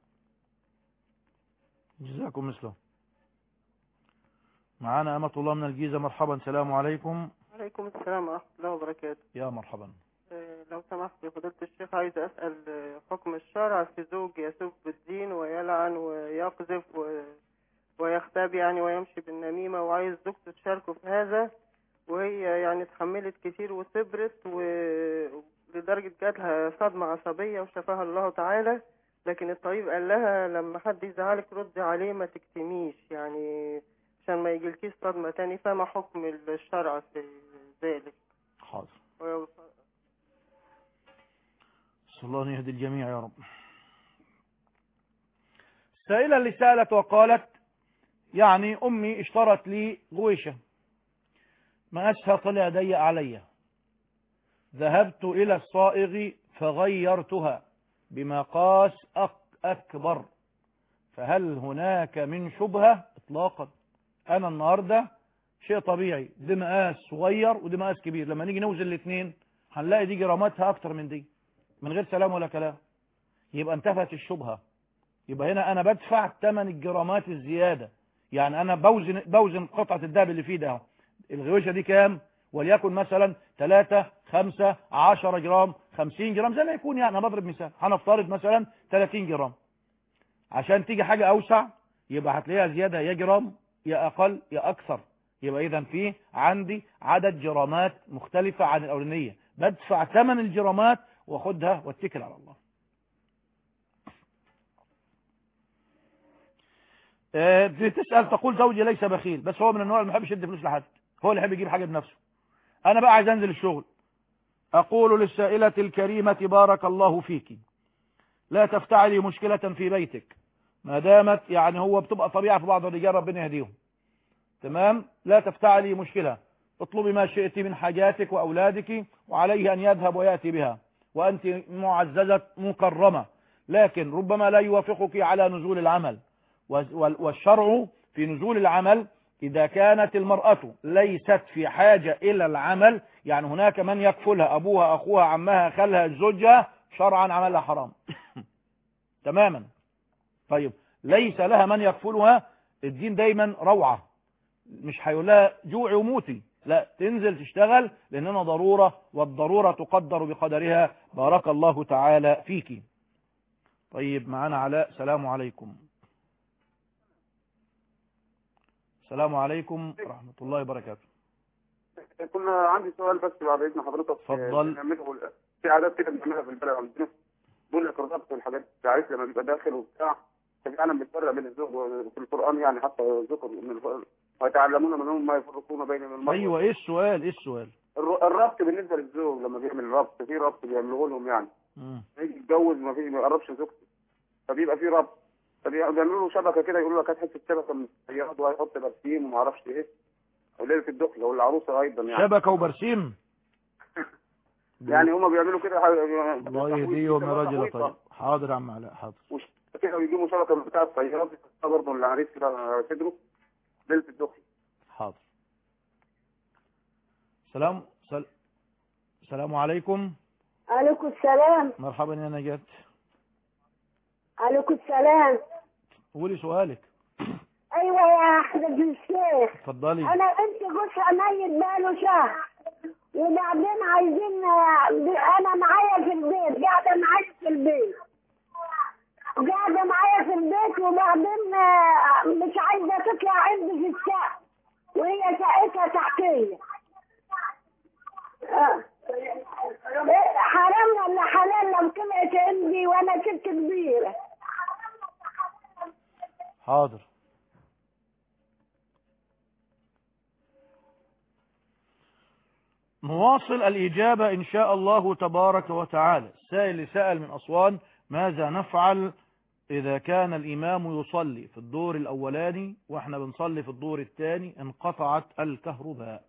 S2: جزاكم مثله معانا أمة الله من الجيزة مرحبا السلام عليكم
S12: عليكم السلام ورحمة الله وبركاته
S2: يا مرحبا
S12: آه، لو سمحت يا فضيلة الشيخ عايز أسأل آه، حكم الشرع في زوج يسب الدين ويلعن ويقذف و... ويختاب يعني ويمشي بالنميمة وعايز زوجته تشاركه في هذا وهي يعني اتحملت كتير وصبرت ولدرجة جاتها صدمة عصبية وشفاها الله تعالى لكن الطبيب قال لها لما حد يزعلك ردي عليه ما تكتميش يعني عشان ما يجيلكيش صدمة تاني فما حكم الشرع في ذلك
S2: حاضر
S12: ويو-
S2: صلى الله أن يهدي الجميع يا رب السائلة اللي سألت وقالت يعني أمي اشترت لي غويشة مقاسها طلع ضيق عليا ذهبت إلى الصائغ فغيرتها بمقاس أك- أكبر فهل هناك من شبهة إطلاقا أنا النهاردة شيء طبيعي دي مقاس صغير ودي مقاس كبير لما نيجي نوزن الاثنين هنلاقي دي جراماتها أكتر من دي من غير سلام ولا كلام يبقى انتفت الشبهة يبقى هنا أنا بدفع ثمن الجرامات الزيادة يعني أنا بوزن بوزن قطعة الذهب اللي فيه ده اهو. الغويشة دي كام وليكن مثلا 3 5 10 جرام 50 جرام زي ما يكون يعني أنا بضرب مثال هنفترض مثلا 30 جرام عشان تيجي حاجة أوسع يبقى هتلاقيها زيادة يا جرام يا أقل يا أكثر يبقى إذا في عندي عدد جرامات مختلفة عن الأولانية بدفع ثمن الجرامات واخدها واتكل على الله آه، بتسأل تقول زوجي ليس بخيل بس هو من النوع اللي ما بيحبش يدي فلوس لحد هو اللي يحب يجيب حاجة بنفسه انا بقى عايز انزل الشغل اقول للسائلة الكريمة بارك الله فيك لا تفتعلي مشكلة في بيتك ما دامت يعني هو بتبقى طبيعة في بعض الرجال ربنا يهديهم تمام لا تفتعلي مشكلة اطلبي ما شئت من حاجاتك وأولادك وعليه أن يذهب ويأتي بها وأنت معززة مكرمة لكن ربما لا يوافقك على نزول العمل وال- والشرع في نزول العمل إذا كانت المرأة ليست في حاجة إلى العمل يعني هناك من يكفلها أبوها أخوها عمها خالها زوجها شرعا عملها حرام تماما طيب ليس لها من يكفلها الدين دايما روعة مش هيقول لها جوعي وموتي لا تنزل تشتغل لأننا ضرورة والضرورة تقدر بقدرها بارك الله تعالى فيك طيب معنا علاء سلام عليكم السلام عليكم ورحمة الله وبركاته
S10: كنا عندي سؤال بس بعد اذن حضرتك
S2: اتفضل.
S10: بنعمله في عادات كده بنعملها في البلد عندنا بيقول لك الربط والحاجات بتاعت لما بيبقى داخل وبتاع فعلا بتفرق بين الزوج وفي القران يعني حتى ذكر من الف- ويتعلمون منهم ما يفرقون بين المرء
S2: أيوة إيه السؤال إيه السؤال
S10: الر- الربط بالنسبه للزوج لما بيعمل ربط في ربط بيعملوه لهم يعني
S2: مم.
S10: يجي يتجوز ما فيش ما يقربش زوجته فبيبقى في ربط فبيعملوا له شبكه كده يقولوا لك هات حته شبكه من السيارات وهيحط برسيم وما اعرفش ايه وليله الدخله والعروسه ايضا يعني
S2: شبكة وبرسيم
S10: يعني هما بيعملوا كده
S2: الله يهديهم يا راجل طيب حاضر يا عم علاء حاضر
S10: كده ويجيبوا شبكه من بتاع السيارات يحطها برضه العريس كده على صدره ليله الدخله
S2: حاضر سلام سل... السلام عليكم
S13: عليكم السلام
S2: مرحبا يا نجاة
S13: عليكم السلام
S2: قولي سؤالك
S13: ايوه يا احمد الشيخ
S2: اتفضلي
S13: انا بنت جوزها ميت بقاله شهر وبعدين عايزين انا معايا في البيت قاعده معايا في البيت قاعدة معايا في البيت وبعدين آه، مش عايزة تطلع عندي في الشقة وهي شقتها تحتية آه. إيه، حرام ولا حلال لو طلعت عندي وانا ست كبيرة
S2: حاضر نواصل الإجابة إن شاء الله تبارك وتعالى السائل اللي سأل من أسوان ماذا نفعل إذا كان الإمام يصلي في الدور الأولاني وإحنا بنصلي في الدور الثاني انقطعت الكهرباء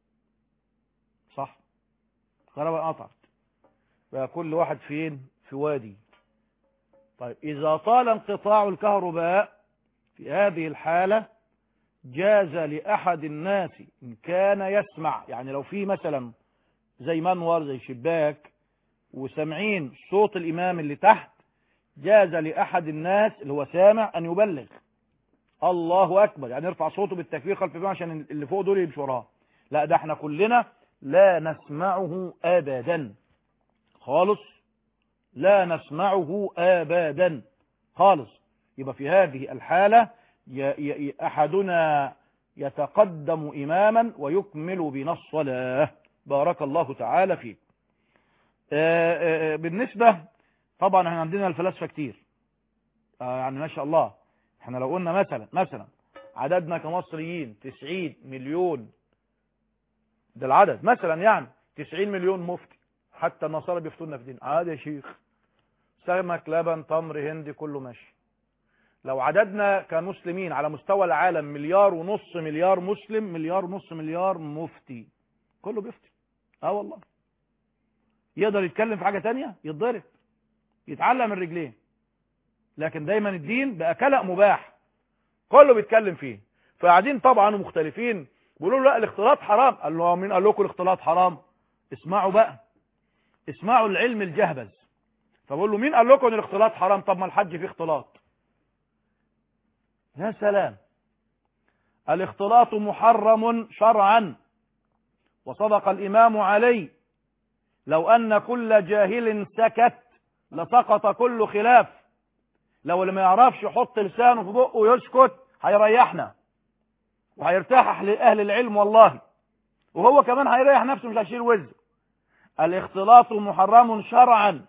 S2: صح الكهرباء قطعت بقى كل واحد فين في وادي طيب إذا طال انقطاع الكهرباء في هذه الحالة جاز لأحد الناس إن كان يسمع يعني لو في مثلا زي منور زي شباك وسامعين صوت الإمام اللي تحت جاز لأحد الناس اللي هو سامع أن يبلغ الله أكبر يعني يرفع صوته بالتكبير خلف الإمام عشان اللي فوق دول يمشوا وراه لا ده احنا كلنا لا نسمعه أبدا خالص لا نسمعه أبدا خالص يبقى في هذه الحالة ي- ي- أحدنا يتقدم إماما ويكمل بنا الصلاة بارك الله تعالى فيك آه، آه، آه، بالنسبة طبعا احنا عندنا الفلاسفة كتير آه، يعني ما شاء الله احنا لو قلنا مثلا مثلا عددنا كمصريين 90 مليون ده العدد مثلا يعني 90 مليون مفتي حتى النصارى بيفتونا في دين عادي يا شيخ سمك لبن تمر هندي كله ماشي لو عددنا كمسلمين على مستوى العالم مليار ونص مليار مسلم مليار ونص مليار مفتي كله بيفتي اه والله يقدر يتكلم في حاجة تانية يتضرب يتعلم من رجليه لكن دايما الدين بقى كلأ مباح كله بيتكلم فيه فقاعدين طبعا مختلفين بيقولوا له لا الاختلاط حرام قال له مين قال لكم الاختلاط حرام اسمعوا بقى اسمعوا العلم الجهبذ فبقول له مين قال لكم ان الاختلاط حرام طب ما الحج فيه اختلاط يا سلام الاختلاط محرم شرعا وصدق الإمام علي لو أن كل جاهل سكت لسقط كل خلاف لو اللي ما يعرفش يحط لسانه في بقه ويسكت هيريحنا وهيرتاح لأهل العلم والله وهو كمان هيريح نفسه مش هيشيل وزر الاختلاط محرم شرعا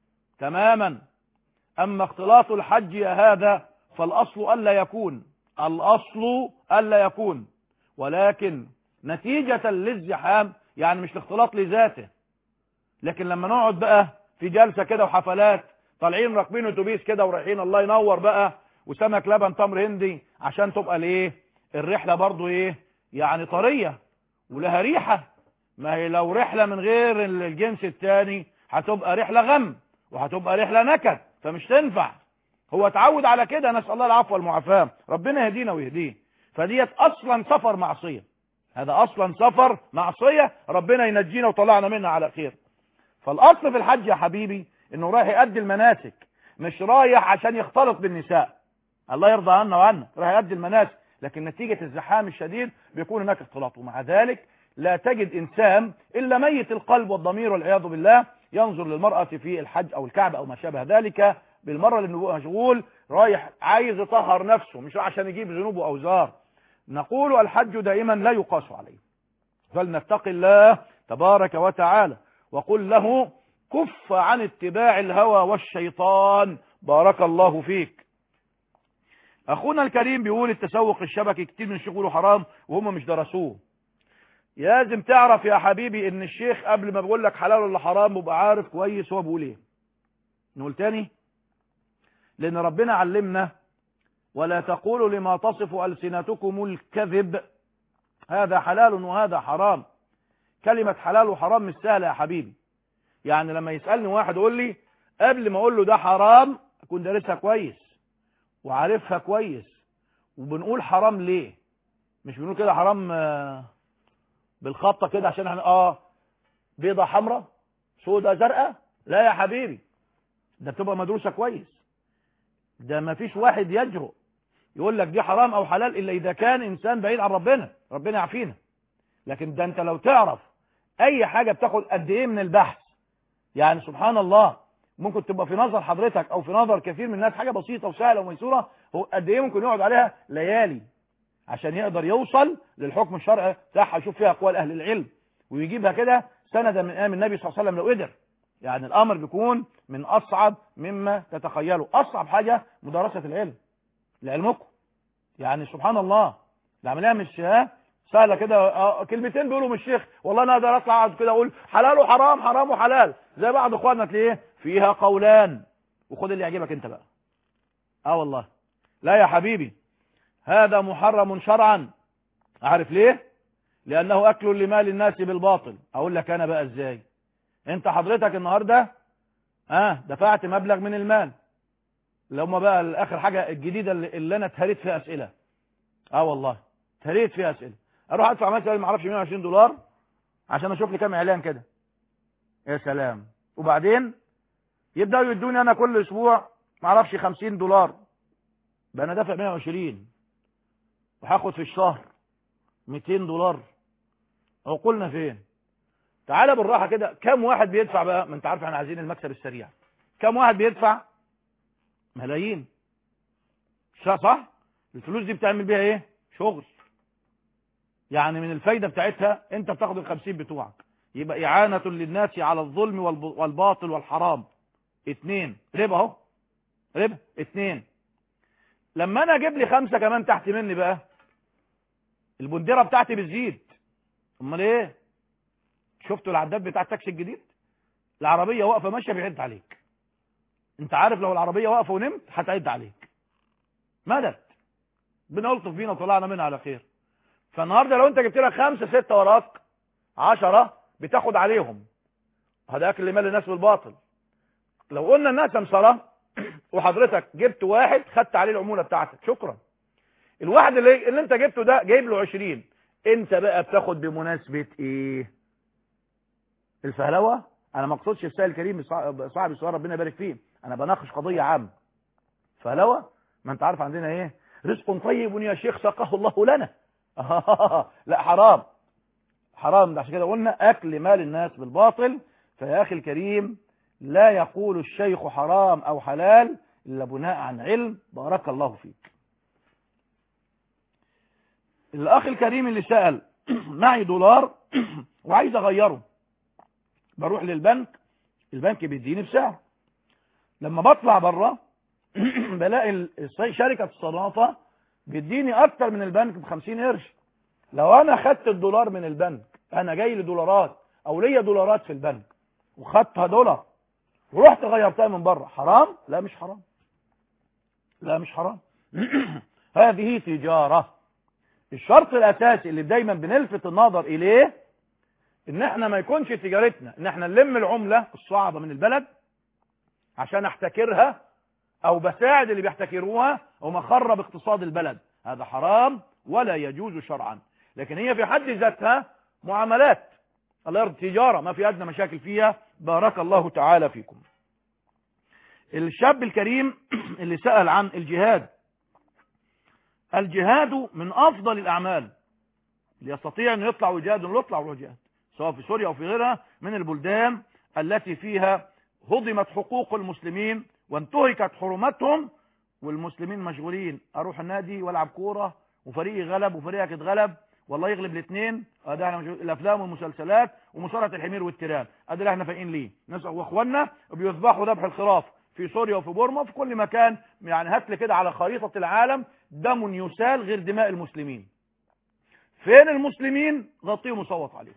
S2: تماما أما اختلاط الحج يا هذا فالأصل ألا يكون الأصل ألا يكون ولكن نتيجة للزحام يعني مش الاختلاط لذاته لكن لما نقعد بقى في جلسة كده وحفلات طالعين راكبين اتوبيس كده ورايحين الله ينور بقى وسمك لبن تمر هندي عشان تبقى الايه الرحلة برضو ايه يعني طرية ولها ريحة ما هي لو رحلة من غير الجنس التاني هتبقى رحلة غم وهتبقى رحلة نكد فمش تنفع هو اتعود على كده نسأل الله العفو والمعافاة ربنا يهدينا ويهديه فديت اصلا سفر معصية هذا اصلا سفر معصية ربنا ينجينا وطلعنا منها على خير فالاصل في الحج يا حبيبي انه رايح يؤدي المناسك مش رايح عشان يختلط بالنساء الله يرضى عنا وعنا رايح يؤدي المناسك لكن نتيجة الزحام الشديد بيكون هناك اختلاط ومع ذلك لا تجد انسان الا ميت القلب والضمير والعياذ بالله ينظر للمرأة في الحج او الكعبة او ما شابه ذلك بالمرة لانه بيبقى مشغول رايح عايز يطهر نفسه مش عشان يجيب ذنوب واوزار نقول الحج دائما لا يقاس عليه فلنتق الله تبارك وتعالى وقل له كف عن اتباع الهوى والشيطان بارك الله فيك اخونا الكريم بيقول التسوق الشبكي كتير من شغله حرام وهم مش درسوه لازم تعرف يا حبيبي ان الشيخ قبل ما بيقول لك حلال ولا حرام بيبقى عارف كويس هو بيقول ايه نقول تاني لان ربنا علمنا ولا تقولوا لما تصف ألسنتكم الكذب هذا حلال وهذا حرام كلمة حلال وحرام مش سهلة يا حبيبي يعني لما يسألني واحد يقول لي قبل ما اقول له ده حرام اكون دارسها كويس وعارفها كويس وبنقول حرام ليه مش بنقول كده حرام آه، بالخطة كده عشان احنا اه بيضة حمراء سودة زرقاء لا يا حبيبي ده بتبقى مدروسة كويس ده ما فيش واحد يجرؤ يقول لك دي حرام او حلال الا اذا كان انسان بعيد عن ربنا ربنا يعافينا لكن ده انت لو تعرف اي حاجة بتاخد قد ايه من البحث يعني سبحان الله ممكن تبقى في نظر حضرتك او في نظر كثير من الناس حاجه بسيطه وسهله وميسوره هو قد ايه ممكن يقعد عليها ليالي عشان يقدر يوصل للحكم الشرعي بتاعها يشوف فيها اقوال اهل العلم ويجيبها كده سندا من ايام النبي صلى الله عليه وسلم لو قدر يعني الامر بيكون من اصعب مما تتخيله اصعب حاجه مدرسه العلم لعلمكم يعني سبحان الله العمليه مش ها سهله كده آه، كلمتين بيقولوا من الشيخ والله انا اقدر اطلع اقعد كده اقول حلال وحرام حرام وحلال زي بعض اخواننا تلاقيه فيها قولان وخد اللي يعجبك انت بقى اه والله لا يا حبيبي هذا محرم شرعا عارف ليه لانه اكل لمال الناس بالباطل اقول لك انا بقى ازاي انت حضرتك النهارده اه دفعت مبلغ من المال اللي هم بقى اخر حاجه الجديده اللي, اللي انا اتهريت فيها اسئله اه والله اتهريت فيها اسئله اروح ادفع مثلا ما اعرفش 120 دولار عشان اشوف لي كام اعلان كده يا سلام وبعدين يبداوا يدوني انا كل اسبوع ما اعرفش 50 دولار بقى انا دافع 120 وهاخد في الشهر 200 دولار عقولنا فين تعالى بالراحه كده كم واحد بيدفع بقى ما انت عارف احنا عايزين المكسب السريع كم واحد بيدفع ملايين صح صح الفلوس دي بتعمل بيها ايه شغل يعني من الفايدة بتاعتها انت بتاخد الخمسين بتوعك يبقى إعانة للناس على الظلم والب- والباطل والحرام اتنين ربا اهو ربا اتنين لما انا اجيب لي خمسة كمان تحت مني بقى البندرة بتاعتي بتزيد امال ايه شفتوا العداد بتاع التاكسي الجديد العربية واقفة ماشية بيعد عليك انت عارف لو العربية واقفة ونمت هتعد عليك مدد بنلطف بينا وطلعنا منها على خير فالنهارده لو انت جبت لك خمسة ستة وراك عشرة بتاخد عليهم هذا اكل مال الناس بالباطل لو قلنا الناس سمسرة وحضرتك جبت واحد خدت عليه العمولة بتاعتك شكرا الواحد اللي, اللي انت جبته ده جايب له 20 انت بقى بتاخد بمناسبة ايه الفهلوة انا ما اقصدش السائل الكريم صاحب صاحب السؤال ربنا يبارك فيه انا بناقش قضية عامة فهلوة ما انت عارف عندنا ايه رزق طيب يا شيخ سقاه الله لنا لا حرام حرام ده عشان كده قلنا اكل مال الناس بالباطل فيا اخي الكريم لا يقول الشيخ حرام او حلال الا بناء عن علم بارك الله فيك الاخ الكريم اللي سأل معي دولار وعايز اغيره بروح للبنك البنك بيديني بسعر لما بطلع بره بلاقي ال- شركة الصنافة بيديني اكتر من البنك ب 50 قرش لو انا خدت الدولار من البنك انا جاي لي دولارات او ليا دولارات في البنك وخدتها دولار ورحت غيرتها من بره حرام لا مش حرام لا مش حرام هذه تجارة الشرط الاساسي اللي دايما بنلفت النظر اليه ان احنا ما يكونش تجارتنا ان احنا نلم العملة الصعبة من البلد عشان احتكرها او بساعد اللي بيحتكروها او مخرب اقتصاد البلد هذا حرام ولا يجوز شرعا لكن هي في حد ذاتها معاملات الله يرضى تجارة ما في ادنى مشاكل فيها بارك الله تعالى فيكم الشاب الكريم اللي سأل عن الجهاد الجهاد من افضل الاعمال اللي يستطيع ان يطلع ويجاهد انه يطلع ويجاهد سواء في سوريا او في غيرها من البلدان التي فيها هضمت حقوق المسلمين وانتهكت حرمتهم والمسلمين مشغولين اروح النادي والعب كوره وفريقي غلب وفريقك اتغلب والله يغلب الاثنين ادي احنا مشغول- الافلام والمسلسلات ومصارعه الحمير والتيران ادي اللي احنا فايقين ليه ناس واخواننا بيذبحوا ذبح الخراف في سوريا وفي بورما وفي كل مكان يعني هات لي كده على خريطه العالم دم يسال غير دماء المسلمين فين المسلمين غطيهم وصوت عليهم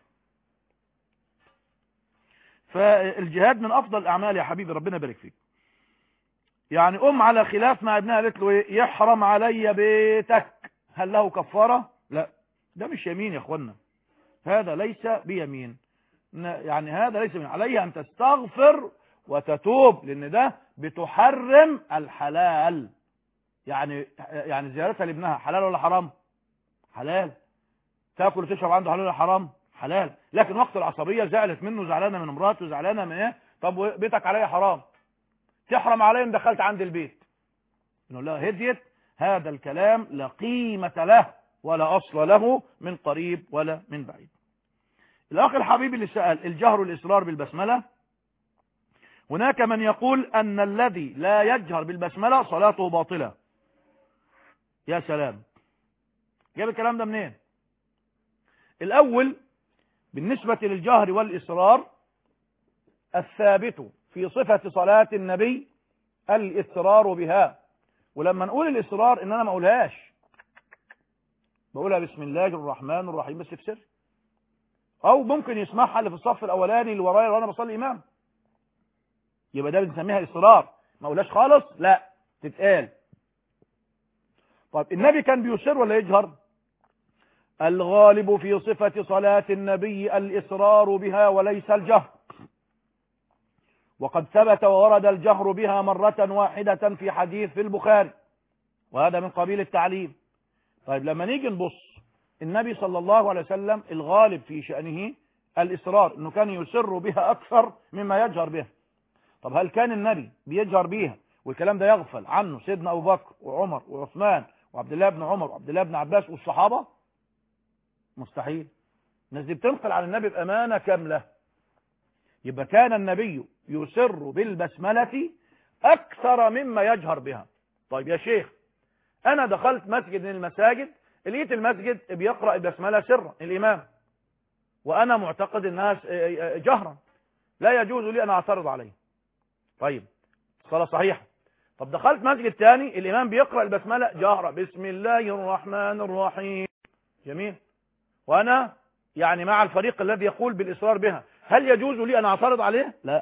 S2: فالجهاد من افضل الاعمال يا حبيبي ربنا يبارك فيك يعني ام على خلاف مع ابنها قالت له ايه يحرم علي بيتك هل له كفاره لا ده مش يمين يا اخوانا هذا ليس بيمين ن- يعني هذا ليس من عليها ان تستغفر وتتوب لان ده بتحرم الحلال يعني يعني زيارتها لابنها حلال ولا حرام حلال تاكل وتشرب عنده حلال ولا حرام حلال لكن وقت العصبيه زعلت منه زعلانه من مراته زعلانه من ايه طب بيتك عليا حرام تحرم عليا ان دخلت عند البيت نقول لها هديت هذا الكلام لا قيمة له ولا أصل له من قريب ولا من بعيد الأخ الحبيب اللي سأل الجهر والإصرار بالبسملة هناك من يقول أن الذي لا يجهر بالبسملة صلاته باطلة يا سلام جاب الكلام ده منين الأول بالنسبة للجهر والإصرار الثابت في صفة صلاة النبي الإصرار بها ولما نقول الإصرار إن أنا ما أقولهاش بقولها بسم الله الرحمن الرحيم بس في سر أو ممكن يسمعها اللي في الصف الأولاني اللي ورايا وأنا بصلي إمام يبقى ده بنسميها إصرار ما أقولهاش خالص لا تتقال طيب النبي كان بيصر ولا يجهر الغالب في صفة صلاة النبي الإصرار بها وليس الجهر وقد ثبت وورد الجهر بها مرة واحدة في حديث في البخاري وهذا من قبيل التعليم طيب لما نيجي نبص النبي صلى الله عليه وسلم الغالب في شأنه الإصرار أنه كان يسر بها أكثر مما يجهر بها طب هل كان النبي بيجهر بيها والكلام ده يغفل عنه سيدنا أبو بكر وعمر وعثمان وعبد الله بن عمر وعبد الله بن عباس والصحابة مستحيل الناس دي بتنقل عن النبي بأمانة كاملة يبقى كان النبي يسر بالبسملة أكثر مما يجهر بها طيب يا شيخ أنا دخلت مسجد من المساجد لقيت المسجد بيقرأ البسملة سرا الإمام وأنا معتقد الناس جهرا لا يجوز لي أن أعترض عليه طيب الصلاة صحيحة طب دخلت مسجد تاني الإمام بيقرأ البسملة جهرا بسم الله الرحمن الرحيم جميل وأنا يعني مع الفريق الذي يقول بالإصرار بها هل يجوز لي أن أعترض عليه لا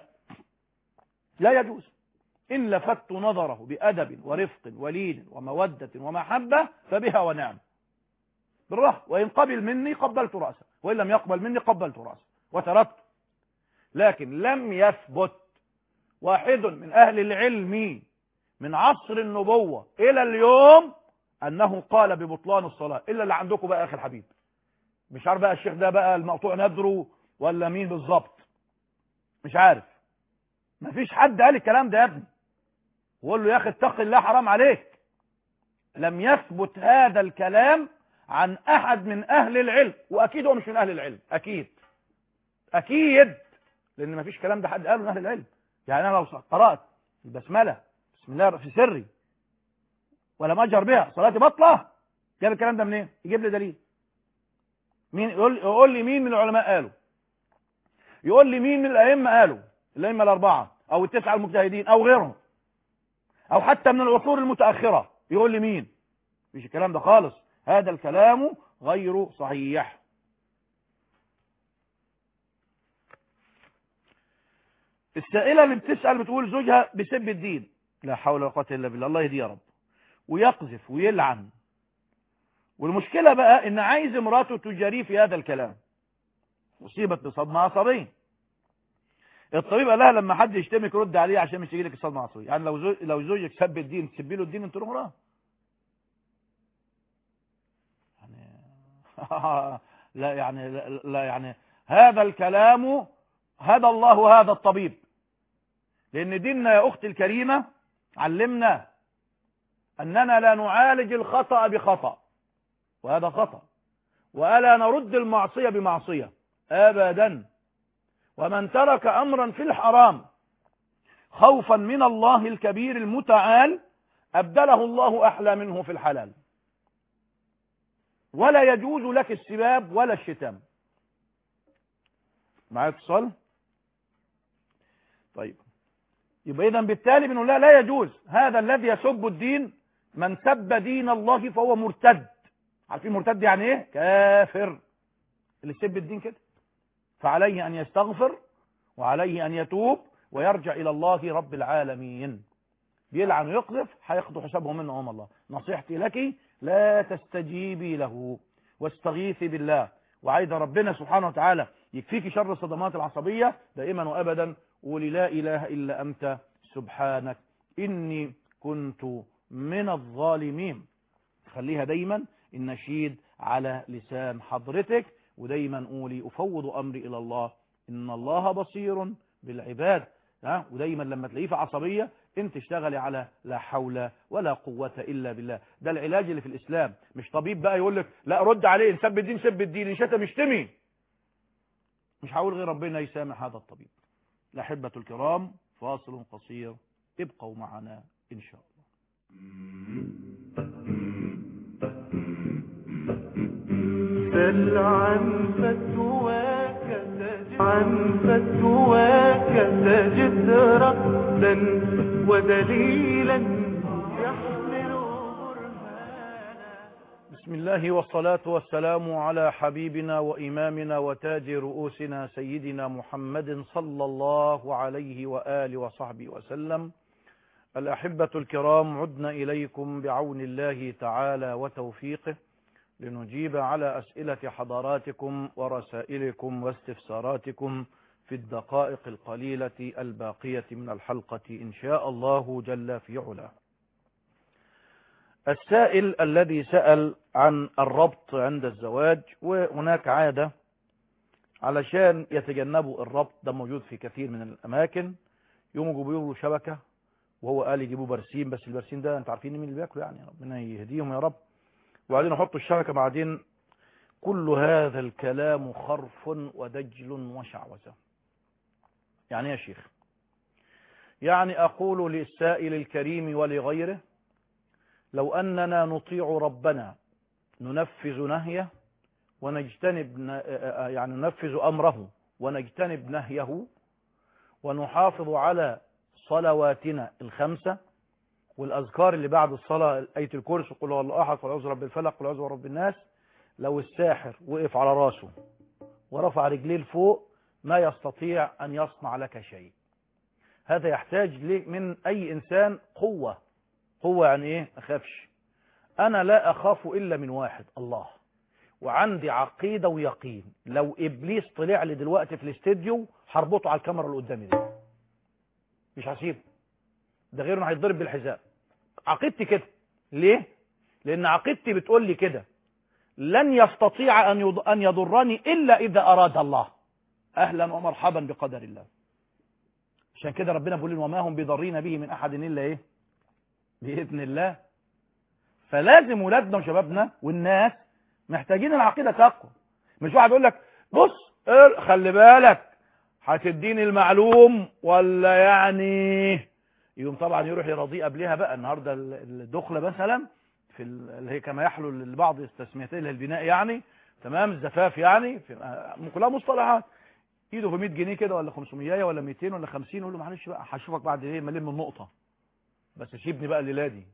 S2: لا يجوز إن لفت نظره بأدب ورفق ولين ومودة ومحبة فبها ونعم بالراحة وإن قبل مني قبلت رأسه وإن لم يقبل مني قبلت رأسه وتركت لكن لم يثبت واحد من أهل العلم من عصر النبوة إلى اليوم أنه قال ببطلان الصلاة إلا اللي عندكم بقى أخي الحبيب مش عارف بقى الشيخ ده بقى المقطوع ندره ولا مين بالظبط مش عارف مفيش حد قال الكلام ده يا ابني وقول له يا اخي اتق الله حرام عليك لم يثبت هذا الكلام عن احد من اهل العلم واكيد هو مش من اهل العلم اكيد اكيد لان مفيش كلام ده حد قاله من اهل العلم يعني انا لو قرات البسمله بسم الله في سري ولم اجهر بها صلاتي بطله جاب الكلام ده منين يجيب لي دليل مين يقول يقول لي مين من العلماء قالوا يقول لي مين من الائمه قالوا الائمه الاربعه او التسعه المجتهدين او غيرهم او حتى من العصور المتاخره يقول لي مين مش الكلام ده خالص هذا الكلام غير صحيح السائله اللي بتسال بتقول زوجها بسب الدين لا حول ولا قوه الا بالله الله يهديه يا رب ويقذف ويلعن والمشكله بقى ان عايز مراته تجاريه في هذا الكلام اصيبت بصدمه عصبيه الطبيب قال لها لما حد يشتمك رد عليه عشان مش يجيلك الصدمه العصبيه يعني لو زوج لو زوجك سب الدين تسبي له الدين انت روح وراه يعني لا يعني لا, لا يعني هذا الكلام هدى الله هذا الطبيب لان ديننا يا اختي الكريمه علمنا اننا لا نعالج الخطا بخطا وهذا خطا وألا نرد المعصية بمعصية أبدا ومن ترك أمرا في الحرام خوفا من الله الكبير المتعال أبدله الله أحلى منه في الحلال ولا يجوز لك السباب ولا الشتام معايا اتصال طيب يبقى اذا بالتالي بنقول لا لا يجوز هذا الذي يسب الدين من سب دين الله فهو مرتد عارفين مرتد يعني ايه كافر اللي يسب الدين كده فعليه ان يستغفر وعليه ان يتوب ويرجع الى الله رب العالمين بيلعن ويقذف هياخدوا حسابه منه امام الله نصيحتي لك لا تستجيبي له واستغيثي بالله وعايز ربنا سبحانه وتعالى يكفيك شر الصدمات العصبية دائما وابدا قولي لا اله الا انت سبحانك اني كنت من الظالمين خليها دايما النشيد على لسان حضرتك ودايما قولي افوض امري الى الله ان الله بصير بالعباد ها ودايما لما تلاقيه في عصبيه انت اشتغلي على لا حول ولا قوه الا بالله ده العلاج اللي في الاسلام مش طبيب بقى يقول لك لا رد عليه ان سب الدين سب الدين ان شتم اشتمي مش هقول غير ربنا يسامح هذا الطبيب الاحبه الكرام فاصل قصير ابقوا معنا إن شاء الله
S1: سل عن فتواك تجد عن فتواك تجد رأسا ودليلا يحمل
S2: بسم الله والصلاة والسلام على حبيبنا وإمامنا وتاج رؤوسنا سيدنا محمد صلى الله عليه وآله وصحبه وسلم الأحبة الكرام عدنا إليكم بعون الله تعالى وتوفيقه لنجيب على أسئلة حضراتكم ورسائلكم واستفساراتكم في الدقائق القليلة الباقية من الحلقة إن شاء الله جل في علاه السائل الذي سأل عن الربط عند الزواج وهناك عادة علشان يتجنبوا الربط ده موجود في كثير من الأماكن يوم يجيبوا له شبكة وهو قال يجيبوا برسيم بس البرسيم ده انت عارفين مين اللي بياكله يعني ربنا يهديهم يا رب وبعدين يحطوا الشبكة بعدين كل هذا الكلام خرف ودجل وشعوذة يعني إيه يا شيخ يعني أقول للسائل الكريم ولغيره لو أننا نطيع ربنا ننفذ نهيه ونجتنب يعني ننفذ أمره ونجتنب نهيه ونحافظ على صلواتنا الخمسة والأذكار اللي بعد الصلاة آية الكرسي قل هو الله أحد قل أعوذ برب الفلق قل أعوذ برب الناس لو الساحر وقف على راسه ورفع رجليه لفوق ما يستطيع أن يصنع لك شيء هذا يحتاج من أي إنسان قوة قوة يعني إيه أخافش أنا لا أخاف إلا من واحد الله وعندي عقيدة ويقين لو إبليس طلع لي دلوقتي في الاستديو هربطه على الكاميرا اللي قدامي دي مش هسيبه ده غير انه هيتضرب بالحذاء عقيدتي كده ليه لان عقيدتي بتقول لي كده لن يستطيع ان ان يضرني الا اذا اراد الله اهلا ومرحبا بقدر الله عشان كده ربنا بيقول لنا وما هم بضارين به من احد الا ايه باذن الله فلازم ولادنا وشبابنا والناس محتاجين العقيده تقوى مش واحد يقول لك بص خلي بالك هتديني المعلوم ولا يعني يقوم طبعا يروح يرضيه قبلها بقى النهارده الدخله مثلا في اللي هي كما يحلو لبعض التسميتين البناء يعني تمام الزفاف يعني في كلها مصطلحات ايده في 100 جنيه كده ولا 500 ولا 200 ولا 50 يقول له معلش بقى هشوفك بعد ايه ما الم النقطه بس سيبني بقى الليله دي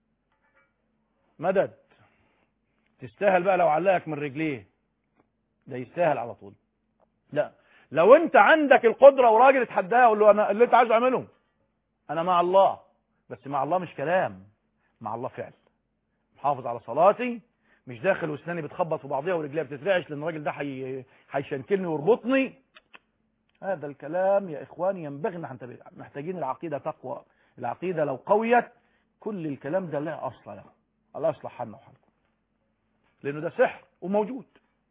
S2: مدد تستاهل بقى لو علقك من رجليه ده يستاهل على طول لا لو انت عندك القدره وراجل اتحداه قول له انا اللي انت عايزه اعمله انا مع الله بس مع الله مش كلام مع الله فعل محافظ على صلاتي مش داخل واسناني بتخبط في بعضيها ورجليها بتترعش لان الراجل ده حي... هيشنكلني ويربطني هذا الكلام يا اخواني ينبغي ان ننتبه محتاجين العقيده تقوى العقيده لو قويت كل الكلام ده لا اصل له الله يصلح حالنا وحالكم لانه ده سحر وموجود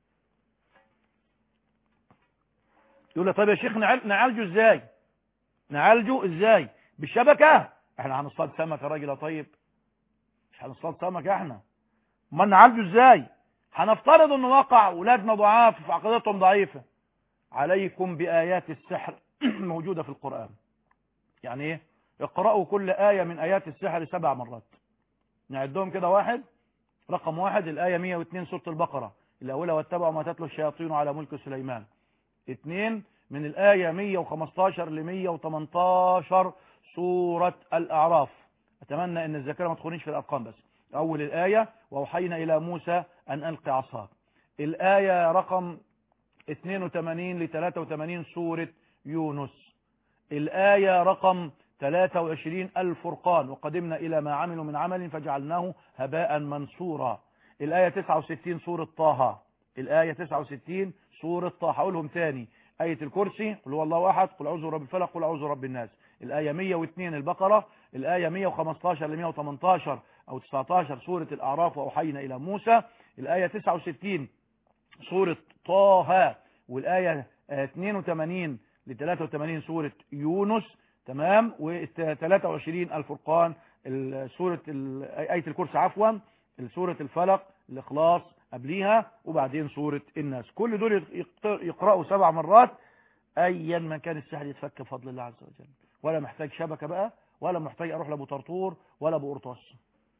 S2: يقول لي طيب يا شيخ نعالجه ازاي نعالجه ازاي بالشبكة احنا هنصطاد سمك يا راجل يا طيب مش هنصطاد سمك احنا ما نعالجه ازاي هنفترض انه وقع ولادنا ضعاف في عقيدتهم ضعيفة عليكم بآيات السحر موجودة في القرآن يعني ايه اقرأوا كل آية من آيات السحر سبع مرات نعدهم كده واحد رقم واحد الآية 102 سورة البقرة الأولى واتبعوا ما تتلو الشياطين على ملك سليمان اثنين من الآية 115 ل 118 سورة الأعراف أتمنى أن الذاكرة ما تخونيش في الأرقام بس أول الآية وأوحينا إلى موسى أن ألقي عصاك الآية رقم 82 ل 83 سورة يونس الآية رقم 23 الفرقان وقدمنا إلى ما عملوا من عمل فجعلناه هباء منصورا الآية 69 سورة طه الآية 69 سورة طه هقولهم تاني آية الكرسي قل هو الله أحد قل أعوذ برب الفلق قل أعوذ برب الناس الآية 102 البقرة الآية 115 ل 118 أو 19 سورة الأعراف وأوحينا إلى موسى الآية 69 سورة طه والآية 82 ل 83 سورة يونس تمام و 23 الفرقان سورة آية الكرسي عفوا سورة الفلق الإخلاص قبليها وبعدين سورة الناس كل دول يقرأوا سبع مرات أيا ما كان السحر يتفك بفضل الله عز وجل ولا محتاج شبكة بقى ولا محتاج اروح لابو طرطور ولا ابو قرطاس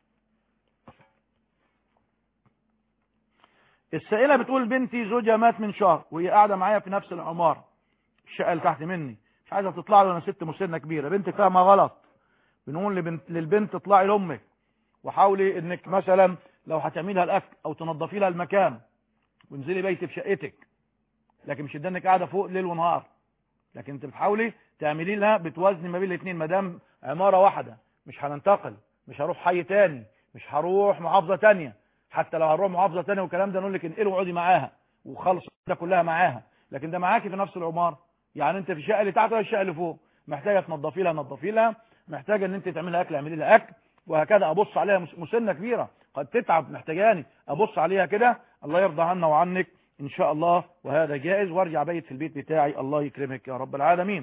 S2: السائلة بتقول بنتي زوجها مات من شهر وهي قاعدة معايا في نفس العمارة الشقة اللي تحت مني مش عايزة تطلع لي وانا ست مسنة كبيرة بنتك فاهمة غلط بنقول لبنت للبنت اطلعي لامك وحاولي انك مثلا لو هتعملي لها الاكل او تنظفي لها المكان وانزلي بيت في شقتك لكن مش انك قاعده فوق ليل ونهار لكن انت بتحاولي تعملي لها بتوازني ما بين الاثنين ما دام عماره واحده مش هننتقل مش هروح حي تاني مش هروح محافظه تانية حتى لو هنروح محافظه تانية والكلام ده نقول لك انقلي واقعدي معاها وخلص ده كلها معاها لكن ده معاكي في نفس العماره يعني انت في الشقه اللي تحت ولا الشقه اللي فوق محتاجه تنظفي لها نظفي لها محتاجه ان انت تعملي لها اكل اعملي لها اكل وهكذا ابص عليها مسنه كبيره قد تتعب محتاجاني ابص عليها كده الله يرضى عنا وعنك ان شاء الله وهذا جائز وارجع بيت في البيت بتاعي الله يكرمك يا رب العالمين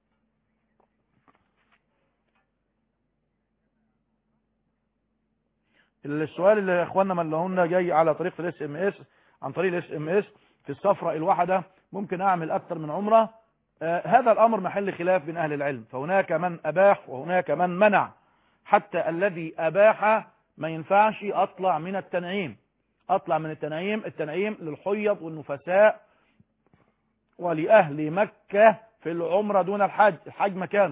S2: السؤال اللي يا اخواننا من لهن جاي على طريق الاس ام اس عن طريق الاس ام اس في السفره الواحده ممكن اعمل اكثر من عمره آه هذا الامر محل خلاف بين اهل العلم فهناك من اباح وهناك من منع حتى الذي اباح ما ينفعش اطلع من التنعيم اطلع من التنعيم التنعيم للحيض والنفساء ولأهل مكة في العمرة دون الحج الحج مكانه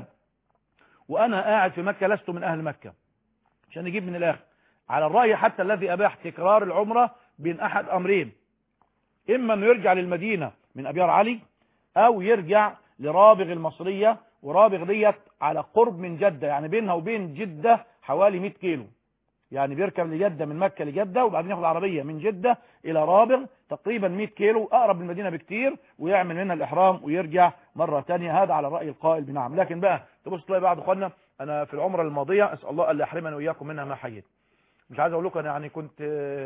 S2: وأنا قاعد في مكة لست من أهل مكة عشان نجيب من الآخر على الرأي حتى الذي أباح تكرار العمرة بين أحد أمرين إما أنه يرجع للمدينة من أبيار علي أو يرجع لرابغ المصرية ورابغ ديت على قرب من جدة يعني بينها وبين جدة حوالي 100 كيلو يعني بيركب لجدة من مكة لجدة وبعدين ياخد عربية من جدة إلى رابغ تقريبا 100 كيلو أقرب للمدينة بكتير ويعمل منها الإحرام ويرجع مرة تانية هذا على الرأي القائل بنعم لكن بقى تبص تلاقي بعض أخوانا أنا في العمرة الماضية أسأل الله أن يحرمني وإياكم منها ما حييت مش عايز أقول لكم أنا يعني كنت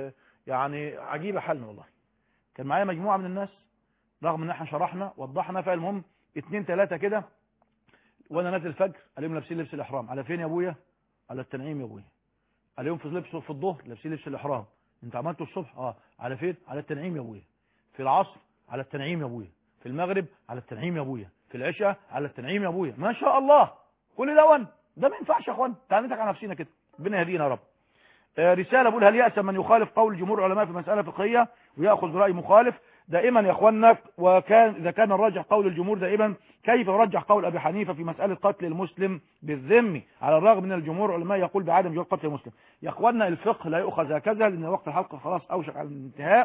S2: يعني عجيبة حالنا والله كان معايا مجموعة من الناس رغم ان احنا شرحنا وضحنا فالمهم اتنين تلاتة كده وانا نازل الفجر عليهم لابسين لبس الاحرام على فين يا ابويا على التنعيم يا ابويا عليهم في لبس في الظهر لابسين لبس الاحرام انت عملته الصبح اه على فين على التنعيم يا ابويا في العصر على التنعيم يا ابويا في المغرب على التنعيم يا ابويا في العشاء على التنعيم يا ابويا ما شاء الله كل ده وان ده ما ينفعش يا اخوان تعال على نفسنا كده ربنا يهدينا يا رب آه رساله بقول هل يأسم من يخالف قول جمهور العلماء في مساله فقهيه وياخذ براي مخالف دائما يا اخواننا وكان اذا كان الراجح قول الجمهور دائما كيف يرجح قول ابي حنيفه في مساله قتل المسلم بالذم على الرغم من الجمهور العلماء يقول بعدم جواز قتل المسلم يا اخواننا الفقه لا يؤخذ هكذا لان وقت الحلقه خلاص اوشك على الانتهاء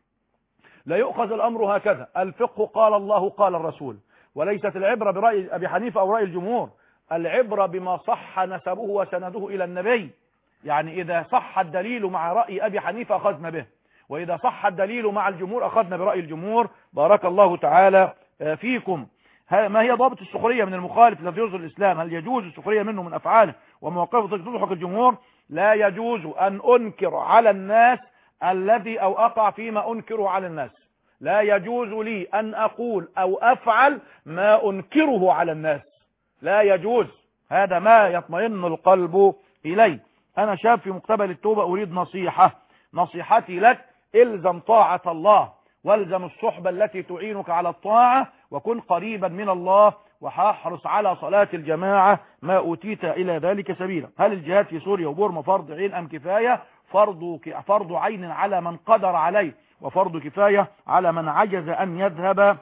S2: لا يؤخذ الامر هكذا الفقه قال الله قال الرسول وليست العبره براي ابي حنيفه او راي الجمهور العبره بما صح نسبه وسنده الى النبي يعني اذا صح الدليل مع راي ابي حنيفه اخذنا به وإذا صح الدليل مع الجمهور أخذنا برأي الجمهور بارك الله تعالى فيكم ما هي ضابط السخرية من المخالف الذي يرضي الإسلام هل يجوز السخرية منه من أفعاله ومواقفه تضحك الجمهور لا يجوز أن أنكر على الناس الذي أو أقع فيما أنكره على الناس لا يجوز لي أن أقول أو أفعل ما أنكره على الناس لا يجوز هذا ما يطمئن القلب إليه أنا شاب في مقتبل التوبة أريد نصيحة نصيحتي لك الزم طاعة الله والزم الصحبة التي تعينك على الطاعة وكن قريبا من الله وحاحرص على صلاة الجماعة ما أوتيت إلى ذلك سبيلا هل الجهاد في سوريا وبورما فرض عين أم كفاية فرض, فرض عين على من قدر عليه وفرض كفاية على من عجز أن يذهب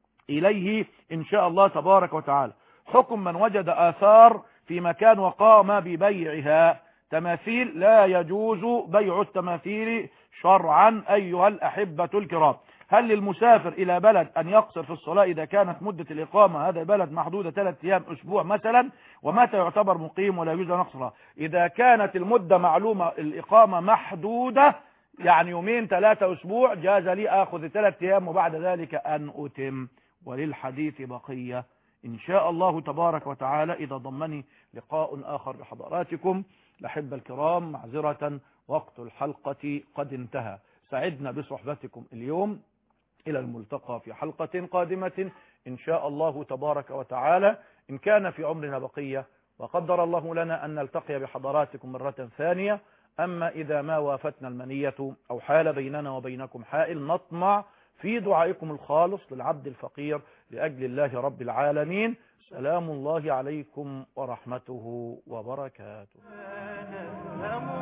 S2: إليه إن شاء الله تبارك وتعالى حكم من وجد آثار في مكان وقام ببيعها تماثيل لا يجوز بيع التماثيل شرعا أيها الأحبة الكرام هل للمسافر إلى بلد أن يقصر في الصلاة إذا كانت مدة الإقامة هذا البلد محدودة ثلاثة أيام أسبوع مثلا ومتى يعتبر مقيم ولا يجوز نقصرها إذا كانت المدة معلومة الإقامة محدودة يعني يومين ثلاثة أسبوع جاز لي أخذ ثلاثة أيام وبعد ذلك أن أتم وللحديث بقية إن شاء الله تبارك وتعالى إذا ضمني لقاء آخر لحضراتكم الأحبة الكرام معذرة وقت الحلقة قد انتهى سعدنا بصحبتكم اليوم إلى الملتقى في حلقة قادمة إن شاء الله تبارك وتعالى إن كان في عمرنا بقية وقدر الله لنا أن نلتقي بحضراتكم مرة ثانية أما إذا ما وافتنا المنية أو حال بيننا وبينكم حائل نطمع في دعائكم الخالص للعبد الفقير لأجل الله رب العالمين سلام الله عليكم ورحمته وبركاته
S1: نفهم